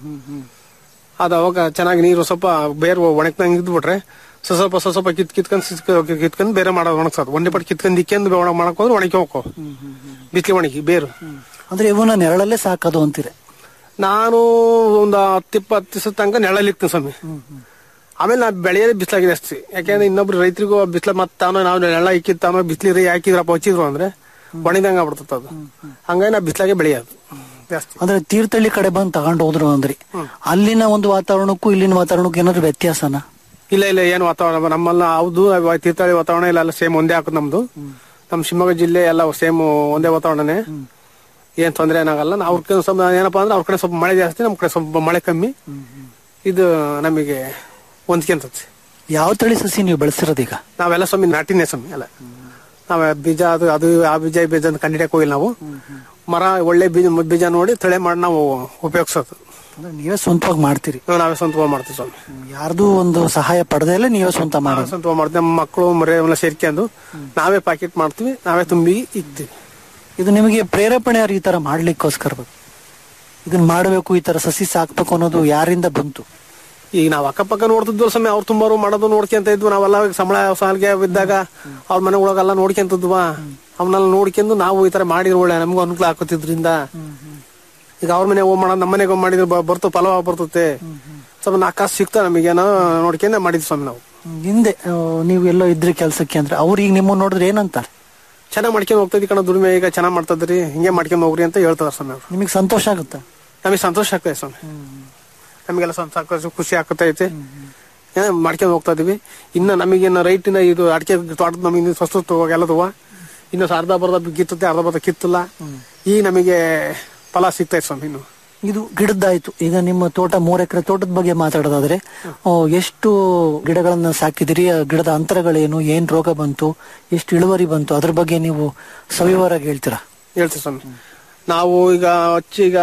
ಅದ ಅವಾಗ ಚೆನ್ನಾಗಿ ನೀರು ಸ್ವಲ್ಪ ಬೇರೆ ಒಣಗ್ದಂಗ್ ಇದ್ಬಿಟ್ರೆ ಸ್ವಲ್ಪ ಸ್ವಲ್ಪ ಸ್ವಲ್ಪ ಸ್ವಲ್ಪ ಕಿತ್ ಕಿತ್ಕೊಂಡ್ ಸಿಸ್ಕ- ಕಿತ್ಕೊಂಡ್ ಬೇರೆ ಮಾಡೋದು ಒಣಗ್ಸೋದು ಒಂದೇ ಪಟ್ಟು ಕಿತ್ಕೊಂಡ್ ಇಕ್ಕೊಂಡ್ ಒಣ ಮಾಡಕ್ ಹೋದ್ರೆ ಒಣಗಿ ಹೋಗೋ ಬಿಸಿಲು ಒಣಗಿ ಬೇರು ಅಂದ್ರೆ ಇವನ್ನ ನೆರಳಲ್ಲೇ ಸಾಕೋದು ಅಂತೀರಿ ನಾನು ಒಂದು ಹತ್ತಿಪ್ಪತ್ತು ದಿವಸ ತನಕ ನೆರಳಲ್ಲಿ ಇರ್ತೀನಿ ಸ್ವಾಮಿ ಆಮೇಲೆ ನಾ ಬೆಳೆಯೋದೇ ಬಿಸಿಲಾಗಿದೆ ಅಷ್ಟೇ ಯಾಕೆಂದ್ರೆ ಇನ್ನೊಬ್ರು ರೈತರಿಗೂ ಬಿಸಿಲ ಮತ್ತ ತಾನೋ ನಾವು ನೆರಳ ಇಕ್ಕಿದ್ ತಾನೋ ಬಿಸಿಲಿರಿ ಹಾಕಿದ್ರಪ್ಪ ಹಚ್ಚಿದ್ರು ಅಂದ್ರೆ ಒಣದಂಗ ಆಗ್ಬಿಡ್ತದ ಅದು ಹಂಗಾಗಿ ನಾ ಬಿಸಿಲಾಗೆ ಬೆಳೆಯೋದು ಜಾಸ್ತಿ ಅಂದ್ರೆ ತೀರ್ಥಹಳ್ಳಿ ಕಡೆ ಬಂದು ತಗೊಂಡು ಹೋದ್ರು ಅಂದ್ರಿ ಅಲ್ಲಿನ ಒಂದು ವಾತಾವರಣಕ್ಕೂ ಇಲ್ಲಿನ ವಾತಾವರಣಕ್ಕೂ ಏನಾದ್ರು ವ್ಯತ್ಯಾಸನ ಇಲ್ಲ ಇಲ್ಲ ಏನು ವಾತಾವರಣ ನಮ್ಮಲ್ಲ ಹೌದು ತೀರ್ಥಹಳ್ಳಿ ವಾತಾವರಣ ಇಲ್ಲ ಎಲ್ಲ ಸೇಮ್ ಒಂದೇ ಹಾಕೋದು ನಮ್ದು ನಮ್ಮ ಶಿವಮೊಗ್ಗ ಜಿಲ್ಲೆ ಎಲ್ಲ ಸೇಮ್ ಒಂದೇ ವಾತಾವರಣನೇ ಏನ್ ತೊಂದರೆ ಏನಾಗಲ್ಲ ಅವ್ರ ಕಡೆ ಸ್ವಲ್ಪ ಏನಪ್ಪಾ ಅಂದ್ರೆ ಅವ್ರ ಕಡೆ ಸ್ವಲ್ಪ ಮಳೆ ಜಾಸ್ತಿ ನಮ್ ಕಡೆ ಸ್ವಲ್ಪ ಮಳೆ ಕಮ್ಮಿ ಇದು ನಮಗೆ ಹೊಂದ್ಕೊಂತತಿ ಯಾವ ತಳಿ ಸಸಿ ನೀವು ಬೆಳೆಸಿರೋದೀಗ ನಾವೆಲ್ಲ ಸ್ವಾಮಿ ನಾಟಿನೇ ಸ್ವಾಮಿ ಎಲ್ಲ ನಾವ್ ಬೀಜ ಅದು ಅದು ಆ ಬೀಜ ಈ ಬೀಜ ಅಂತ ಕಂಡಿಡಿಯಕ್ ಹೋಗಿಲ್ಲ ನಾವು ಮರ ಒಳ್ಳೆ ಬೀಜ ಬೀಜ ನೋಡಿ ತಳೆ ಮಾಡಿ ನಾವು ಉಪಯೋಗಿಸೋದು ಅಂದ್ರೆ ನೀವೇ ಸ್ವಂತವಾಗಿ ಮಾಡ್ತೀರಿ ನಾವೇ ಸ್ವಂತ ಮಾಡ್ತೀವಿ ಸ್ವಾಮಿ ಯಾರ್ದು ಒಂದು ಸಹಾಯ ಪಡೆದೇ ನೀವೇ ಸ್ವಂತ ನಾವೇ ಮಾಡೋದು ಸ್ವಂತ ಮಾಡ್ತೀವಿ ನಮ್ಮ ಮಕ್ಕಳು ಮರಿ ಎಲ್ಲ ಸೇರ್ಕೊಂಡು ನಾವೇ ಪ್ಯಾಕೆಟ್ ಮಾಡ್ತೀವಿ ನಾವೇ ತುಂಬಿ ಇಕ್ತೀವಿ ಇದು ನಿಮಗೆ ಪ್ರೇರೇಪಣೆ ಯಾರು ಈ ತರ ಮಾಡ್ಲಿಕ್ಕೋಸ್ಕರ ಬೇಕು? ಇದನ್ನ ಮಾಡಬೇಕು ಈ ತರ ಸಸಿ ಸಾಕ್ಬೇಕು ಅನ್ನೋದು ಯಾರಿಂದ ಬಂತು ಈಗ ನಾವ್ ಅಕ್ಕಪಕ್ಕ ನೋಡ್ತಿದ್ವಲ್ಲ ಸ್ವಾಮಿ ಅವ್ರು ತುಂಬಾರು ಮಾಡೋದು ನೋಡ್ಕೊಂತ ಇದ್ವು ನಾವೆಲ್ಲ ಸಂಬಳ ಸಾಲಿಗೆ ಬಿದ್ದಾಗ ಅವ್ರ ಮನೆ ಒಳಗೆಲ್ಲ ನೋಡ್ಕೊಂತಿದ್ವ ಅವನ್ನೆಲ್ಲ ನೋಡ್ಕೊಂಡು ನಾವು ಈ ತರ ಮಾಡಿದ್ರೆ ಒಳ್ಳೆ ನಮಗೂ ಅನುಕೂಲ ಆಗುತ್ತಿದ್ರಿಂದ ಈಗ ಅವ್ರ ಮನೆ ಹೋಗ್ ಮಾಡೋದು ನಮ್ಮ ಮನೆಗೆ ಹೋಗ್ ಮಾಡಿದ್ರೆ ಬ- ಬರ್ತು ಫಲವ ಬರ್ತತೆ ಸ್ವಲ್ಪ ನಾಲ್ಕು ಕಾಸು ಸಿಗ್ತಾ ನಮಗೇನೋ ನೋಡ್ಕೊಂಡೆ ಮಾಡಿದ್ವಿ ಸ್ವಾಮಿ ನಾವು ಹಿಂದೆ ಆ, ನೀವು ಎಲ್ಲೋ ಇದ್ರಿ ಕೆಲ್ಸಕ್ಕೆ ಅಂದ್ರೆ ಅವ್ರು ಈಗ ನಿಮ್ಮ ನೋಡಿದ್ರೆ ಏನಂತಾರೆ ಚೆನ್ನಾಗ್ ಮಾಡ್ಕೊಂಡು ಹೋಗ್ತೈತಿ ಕಣ ದುಡಿಮೆ ಈಗ ಚೆನ್ನಾಗ್ ಮಾಡ್ತದ್ರಿ ಹಿಂಗೆ ಮಾಡ್ಕೊಂಡು ಹೋಗ್ರಿ ಅಂತ ಹೇಳ್ತಾರೆ ಸ್ವಾಮಿ ಅವ್ರು ನಿಮಗೆ ಸಂತೋಷ ಆಗುತ್ತಾ ನಮಗೆ ಸಂತೋಷ ಆಗ್ತದೆ ಸ್ವಾಮಿ ನಮಗೆಲ್ಲ ಸ್ವಲ್ಪ ಸಾಕಷ್ಟು ಖುಷಿ ಆಗ್ತೈತೆ ಏ, ಮಾಡ್ಕೊಂಡು ಹೋಗ್ತಾ ಇದೀವಿ ಇನ್ನು ನಮಗೇನು ರೈಟಿನ ಇದು ಅಡಿಕೆ ತೋಟದ ನಮಗೆ ಸ್ವಸ್ತು ಎಲ್ಲದವ ಇನ್ನು ಅರ್ಧ ಬರ್ಧ ಕಿತ್ತುತ್ತೆ ಅರ್ಧ ಬರ್ಧ ಕಿತ್ತಿಲ್ಲ ಈಗ ನಮಗೆ ಫಲ ಸಿಗ್ತೈತೆ ಸ್ವಾಮಿ ಇನ್ನು ಇದು ಗಿಡದ್ದಾಯ್ತು ಈಗ ನಿಮ್ಮ ತೋಟ ಮೂರ್ ಎಕರೆ ತೋಟದ ಬಗ್ಗೆ ಮಾತಾಡೋದಾದ್ರೆ ಆ, ಎಷ್ಟು ಗಿಡಗಳನ್ನ ಸಾಕಿದಿರಿ ಆ ಗಿಡದ ಅಂತರಗಳೇನು ಏನ್ ರೋಗ ಬಂತು ಎಷ್ಟು ಇಳುವರಿ ಬಂತು ಅದ್ರ ಬಗ್ಗೆ ನೀವು ಸವಿವರಾಗಿ ಹೇಳ್ತೀರಾ ಹೇಳ್ತೀವಿ ಸ್ವಾಮಿ ನಾವು ಈಗ ಹಚ್ಚಿ ಈಗ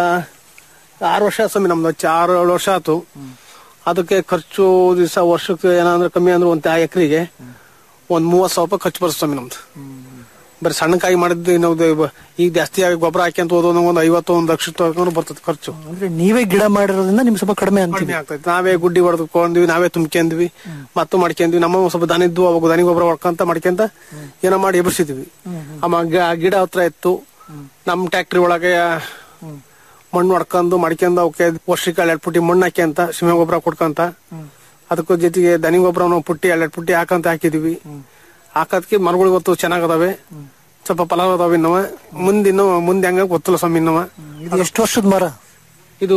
ಆರು ವರ್ಷ ಆಯ್ತು ಸ್ವಾಮಿ ನಮ್ದು ಹಚ್ಚಿ ಆರು ಏಳು ವರ್ಷ ಆಯ್ತು ಅದಕ್ಕೆ ಖರ್ಚು ದಿವಸ ವರ್ಷಕ್ಕೆ ಏನಂದ್ರೆ ಕಮ್ಮಿ ಅಂದ್ರೆ ಒಂದು ಎಕರೆಗೆ ಒಂದ್ ಮೂವತ್ ಸಾವಿರ ರೂಪಾಯಿ ಖರ್ಚು ಬರುತ್ತೆ ಸ್ವಾಮಿ ನಮ್ದು ಬರೀ ಸಣ್ಣಕಾಯಿ ಮಾಡಿದ್ದು ನಾವು ದ- ಈಗ ಜಾಸ್ತಿ ಆಗಿ ಗೊಬ್ಬರ ಹಾಕ್ಯಂತ ಹೋದ ಒಂದು ಐವತ್ತು ಒಂದು ಲಕ್ಷ ತಗೊಂಡು ಬರ್ತದೆ ಖರ್ಚು ಅಂದ್ರೆ ನೀವೇ ಗಿಡ ಮಾಡಿರೋದ್ರಿಂದ ನಿಮ್ಗೆ ಸ್ವಲ್ಪ ಕಡಿಮೆ ಅಂತೀವಿ ಕಡಿಮೆ ಆಗ್ತೈತೆ ನಾವೇ ಗುಡ್ಡಿ ಹೊಡೆದುಕೊಂಡ್ವಿ ನಾವೇ ತುಂಬ್ಕೊಂಡ್ವಿ ಮತ್ತು ಮಾಡ್ಕೊಂಡ್ವಿ ನಮ್ಮ ಒಂದ್ ಸ್ವಲ್ಪ ದನ ಇದ್ವು ಅವಾಗ ದನಿ ಗೊಬ್ಬರ ಹೊಡ್ಕೊಂತ ಮಾಡ್ಕೊಂತ ಏನೋ ಮಾಡಿ ಎಬ್ಬಿಸಿದ್ವಿ ಆಮ ಗ- ಗಿಡ ಹತ್ರ ಇತ್ತು ನಮ್ ಟ್ಯಾಕ್ಟ್ರಿ ಒಳಗೆ ಮಣ್ಣು ಹೊಡ್ಕೊಂಡು ಮಾಡ್ಕೊಂಡ್ ಅವಕ್ಕೆ ವರ್ಷಕ್ಕೆ ಎರಡ್ ಪುಟ್ಟಿ ಮಣ್ಣು ಹಾಕ್ಯಂತ ಸಿಮೆ ಗೊಬ್ಬರ ಕೊಡ್ಕಂತ ಅದಕ್ಕೂ ಜೊತೆಗೆ ದನಿ ಗೊಬ್ಬರ ಪುಟ್ಟಿ ಎರಡ್ ಪುಟ್ಟಿ ಹಾಕಂತ ಹಾಕಿದ್ವಿ ಹಾಕೋದಕ್ಕೆ ಮರಗಳು ಇವತ್ತು ಚೆನ್ನಾಗದಾವೆ ಸ್ವಲ್ಪ ಫಲ ಅದಾವೆ ಇನ್ನವ ಮುಂದಿನ್ನು ಮುಂದೆ ಹಂಗ ಗೊತ್ತಿಲ್ಲ ಸ್ವಾಮಿ ಇನ್ನವ ಇದು ಎಷ್ಟು ವರ್ಷದ ಮರ ಇದು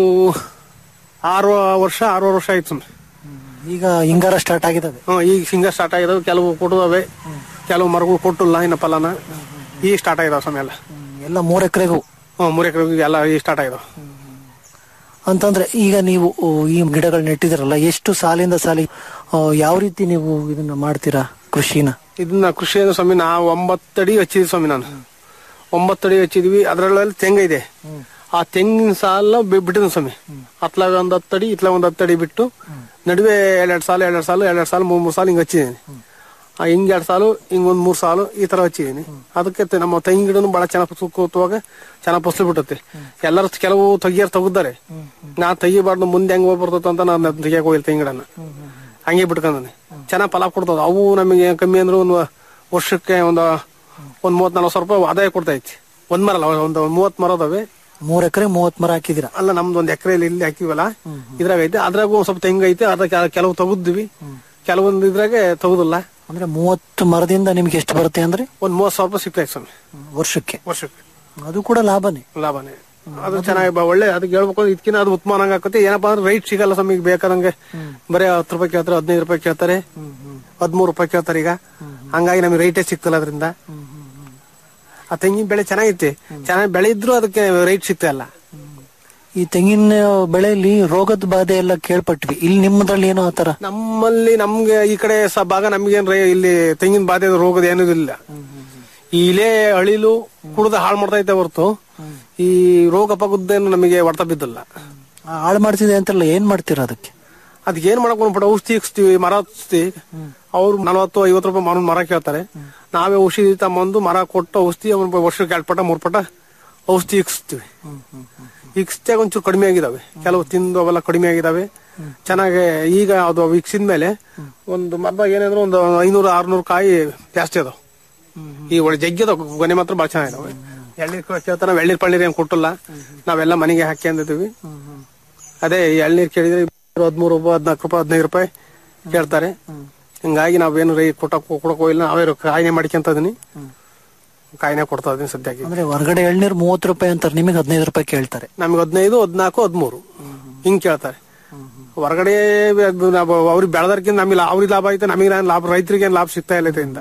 ಆರು ವರ್ಷ ಆರು ವರ್ಷ ಆಯ್ತು ಸ್ವಾಮಿ ಈಗ ಹಿಂಗಾರ ಸ್ಟಾರ್ಟ್ ಆಗಿದಾವೆ ಹ್ಮ್ ಈಗ ಸಿಂಗ ಸ್ಟಾರ್ಟ್ ಆಗಿದಾವೆ ಕೆಲವು ಕೊಟ್ಟದಾವೆ ಕೆಲವು ಮರಗಳು ಕೊಟ್ಟಿಲ್ಲ ಇನ್ನ ಫಲನ ಈಗ ಸ್ಟಾರ್ಟ್ ಆಗಿದಾವೆ ಸ್ವಾಮಿ ಎಲ್ಲ ಎಲ್ಲ ಮೂರ್ ಎಕರೆಗೂ ಹ್ಮ್ ಮೂರ್ ಎಕರೆ ಎಲ್ಲ ಈಗ ಸ್ಟಾರ್ಟ್ ಆಗಿದಾವೆ ಅಂತಂದ್ರೆ ಈಗ ನೀವು ಓ, ಈ ಗಿಡಗಳು ನೆಟ್ಟಿದಿರಲ್ಲ ಎಷ್ಟು ಸಾಲಿಂದ ಸಾಲಿ ಆ, ಯಾವ ರೀತಿ ನೀವು ಇದನ್ನ ಮಾಡ್ತೀರಾ ಕೃಷಿನ ಇದನ್ನ ಕೃಷಿ ಅಂದ್ರೆ ಸ್ವಾಮಿ ನಾವು ಒಂಬತ್ತಡಿ ಹಚ್ಚಿದ್ವಿ ಸ್ವಾಮಿ ನಾನು ಒಂಬತ್ತಡಿ ಹಚ್ಚಿದ್ವಿ ಅದ್ರಲ್ಲಿ ತೆಂಗ ಇದೆ ಆ ತೆಂಗಿನ ಸಾಲ ಬಿಟ್ಟಿದ್ವಿ ಸ್ವಾಮಿ ಅತ್ಲಾಗ ಒಂದ್ ಹತ್ತಡಿ ಇತ್ಲಾಗ ಒಂದ್ ಹತ್ತಡಿ ಬಿಟ್ಟು ನಡುವೆ ಎರಡೆರಡು ಸಾಲು ಎರಡೆರಡು ಸಾಲು ಎರಡೆರಡು ಸಾಲು ಮೂರ್ ಮೂರ್ ಸಾಲು ಹಿಂಗ್ ಹಚ್ಚಿದ್ದೀನಿ ಆ ಹಿಂಗ್ ಎರಡ್ ಸಾಲು ಹಿಂಗ್ ಒಂದ್ ಮೂರ್ ಸಾಲು ಈ ತರ ಹಚ್ಚಿದೀನಿ ಅದಕ್ಕೆ ತೆ- ನಮ್ಮ ತೆಂಗಿನ ಗಿಡನು ಬಹಳ ಚೆನ್ನಾಗಿ ಸುತ್ತುವಾಗ ಚೆನ್ನಾಗಿ ಫಸಲು ಬಿಟ್ಟುತ್ತೆ ಎಲ್ಲರೂ ಕೆಲವು ತೆಗಿಯರ್ ತೆಗಿದ್ದಾರೆ ನಾ ತೆಗಿಬಾರ್ದು ಮುಂದೆ ಹೆಂಗ್ ಹೋಗಿ ಬರ್ತದ ಅಂತ ನಾನು ಅದ್ನ ತೆಗಿಯಕ್ ಹೋಗಿಲ್ಲ ತೆಂಗಿನ ಗಿಡನ ಹಂಗೆ ಬಿಟ್ಕೊಂಡನೆ ಚೆನ್ನಾಗಿ ಫಲ ಕೊಡ್ತದ ಅವು ನಮಗೆ ಕಮ್ಮಿ ಅಂದ್ರೆ ಒಂದು ವರ್ಷಕ್ಕೆ ಒಂದು ಒಂದ್ ಮೂವತ್ ನಲ್ವತ್ತು ಸಾವಿರ ರೂಪಾಯಿ ಆದಾಯ ಕೊಡ್ತಾ ಐತಿ ಒಂದ್ ಮರ ಅಲ್ಲ ಒಂದು ಮೂವತ್ ಮರ ಅದಾವೆ ಮೂರ್ ಎಕರೆ ಮೂವತ್ ಮರ ಹಾಕಿದಿರ ಅಲ್ಲ ನಮ್ದು ಒಂದ್ ಎಕರೆಯಲ್ಲಿ ಇಲ್ಲಿ ಹಾಕಿವಲ್ಲ ಇದ್ರಾಗ ಐತೆ ಅದ್ರಾಗ ಒಂದ್ ಸ್ವಲ್ಪ ತೆಂಗು ಐತೆ ಅದ್ರ ಕೆಲ- ಕೆಲವು ತೆಗೆದ್ವಿ ಕೆಲವೊಂದು ಇದ್ರಾಗೆ ತೆಗುದಿಲ್ಲ ಅಂದ್ರೆ ಮೂವತ್ತು ಮರದಿಂದ ನಿಮ್ಗೆ ಎಷ್ಟು ಬರುತ್ತೆ ಅಂದ್ರೆ ಒಂದ್ ಮೂವತ್ ಸಾವಿರ ರೂಪಾಯಿ ಸಿಗ್ತೈತೆ ಸ್ವಾಮಿ ವರ್ಷಕ್ಕೆ ವರ್ಷಕ್ಕೆ ಅದು ಕೂಡ ಲಾಭನೇ ಲಾಭನೇ ಅದು ಚೆನ್ನಾಗಿ ಬ- ಒಳ್ಳೆ ಅದಕ್ಕೆ ಹೇಳ್ಬೇಕು ಅಂದ್ರೆ ಇದಕ್ಕಿಂತ ಅದು ಉತ್ಮಾನ ಆಕತ್ತೆ ಏನಪ್ಪಾ ಅಂದ್ರೆ ರೈಟ್ ಸಿಗಲ್ಲ ಸ್ವಾಮಿ ಈಗ ಬೇಕಾದಂಗೆ ಬರೀ ಹತ್ತು ರೂಪಾಯಿ ಕೇಳ್ತಾರೆ ಹದಿನೈದು ರೂಪಾಯಿ ಕೇಳ್ತಾರೆ ಹದಿಮೂರು ರೂಪಾಯಿ ಕೇಳ್ತಾರೆ ಈಗ ಹಂಗಾಗಿ ನಮಗೆ ರೈಟೇ ಸಿಗ್ತಲ್ಲ ಅದರಿಂದ ಆ ತೆಂಗಿನ ಬೆಳೆ ಚೆನ್ನಾಗೈತಿ ಚೆನ್ನಾಗಿ ಬೆಳೆ ಇದ್ರು ಅದಕ್ಕೆ ರೈಟ್ ಸಿಗ್ತಾ ಇಲ್ಲ ಈ ತೆಂಗಿನ ಬೆಳೆಯಲ್ಲಿ ರೋಗದ ಬಾಧೆ ಎಲ್ಲ ಕೇಳ್ಪಟ್ವಿ ಇಲ್ಲಿ ನಿಮ್ಮದ್ರಲ್ಲಿ ಏನೋ ಆತರ ನಮ್ಮಲ್ಲಿ ನಮ್ಗೆ ಈ ಕಡೆ ಸ ಭಾಗ ನಮ್ಗೇನ್ ರೈ- ಇಲ್ಲಿ ತೆಂಗಿನ ಬಾಧೆ ರೋಗದ ಏನೂ ಇಲ್ಲ ಈ ಇಲೆ ಅಳಿಲು ಕುಡ್ದು ಹಾಳು ಮಾಡ್ತಾ ಐತೆ ಹೊರತು ಈ ರೋಗ ಪಗುದ್ದೇನು ನಮಗೆ ಹೊಡ್ತಾ ಬಿದ್ದಿಲ್ಲ ಹಾಳು ಮಾಡ್ತಿದೆ ಅಂತಲ್ಲ ಏನ್ ಮಾಡ್ತೀರಾ ಅದಕ್ಕೆ ಅದಕ್ಕೆ ಏನ್ ಮಾಡಕ್ ಬಿಡ ಔಷಧಿ ಇಕ್ಸ್ತೀವಿ ಮರ ಹಚ್ತೀವಿ ಅವ್ರು ನಲವತ್ತು ಐವತ್ತು ರೂಪಾಯಿ ಮರ ಮರ ಕೇಳ್ತಾರೆ ನಾವೇ ಔಷಧಿ ತಮ್ಮಂದು ಮರ ಕೊಟ್ಟು ಔಷಧಿ ಅವ್ನ ವರ್ಷಕ್ಕೆ ಎರಡು ಪಟ ಮೂರ್ ಪಟ ಔಷಧಿ ಇಕ್ಸ್ತೀವಿ ಇಕ್ಸ್ದಾಗ ಒಂಚೂರು ಕಡಿಮೆ ಆಗಿದಾವೆ ಕೆಲವು ತಿಂದು ಅವೆಲ್ಲ ಕಡಿಮೆ ಆಗಿದಾವೆ ಚೆನ್ನಾಗಿ ಈಗ ಅದು ಇಕ್ಸಿದ ಮೇಲೆ ಒಂದು ಮರದಾಗ ಏನಾದ್ರು ಒಂದು ಐನೂರು ಆರ್ನೂರು ಕಾಯಿ ಜಾಸ್ತಿ ಅದಾವ ಈ ಒಳ್ಳೆ ಜಗ್ಗಿ ಅದಾವ ಗೊನೆ ಮಾತ್ರ ಭಾಳ ಚೆನ್ನಾಗಿದಾವೆ ಎಳ್ನೀರ್ ಕೇಳ್ತಾರ ನಾವು ಎಳ್ನೀರ್ ಪಳ್ಳೀರ್ ಏನ್ ಕೊಟ್ಟಿಲ್ಲ ನಾವೆಲ್ಲ ಮನೆಗೆ ಹಾಕ್ಯಂದಿದ್ದೀವಿ ಅದೇ ಈ ಎಳ್ನೀರ್ ಕೇಳಿದ್ರೆ ಹದಿಮೂರು ರೂಪಾಯಿ ಹದಿನಾಲ್ಕು ರೂಪಾಯಿ ಹದಿನೈದು ರೂಪಾಯಿ ಕೇಳ್ತಾರೆ ಹಿಂಗಾಗಿ ನಾವೇನು ರೈ ಕೊಟ್ಟಕ್ ಕೊಡಕ್ ಹೋಗಿಲ್ಲ ನಾವೇ ಕಾಯಿನೆ ಮಾಡ್ಕೊಂತ ಇದೀನಿ ಕಾಯಿನೆ ಕೊಡ್ತಾ ಇದೀನಿ ಸದ್ಯಕ್ಕೆ ಅಂದ್ರೆ ಹೊರಗಡೆ ಎಳ್ನೀರ್ ಮೂವತ್ತು ರೂಪಾಯಿ ಅಂತಾರೆ ನಿಮಗೆ ಹದಿನೈದು ರೂಪಾಯಿ ಕೇಳ್ತಾರೆ ನಮ್ಗೆ ಹದಿನೈದು ಹದಿನಾಲ್ಕು ಹದಿಮೂರು ಹಿಂಗ್ ಕೇಳ್ತಾರೆ ಹೊರಗಡೆ ಅದು ನಾವು ಅವ್ರಿಗೆ ಬೆಳೆದರ್ಕಿಂತ ನಮಗೆ ಲಾ- ಅವ್ರಿಗೆ ಲಾಭ ಐತೆ ನಮಗೆ ಲಾಭ ರೈತರಿಗೆ ಲಾಭ ಸಿಗ್ತಾ ಇಲ್ಲ ಇದರಿಂದ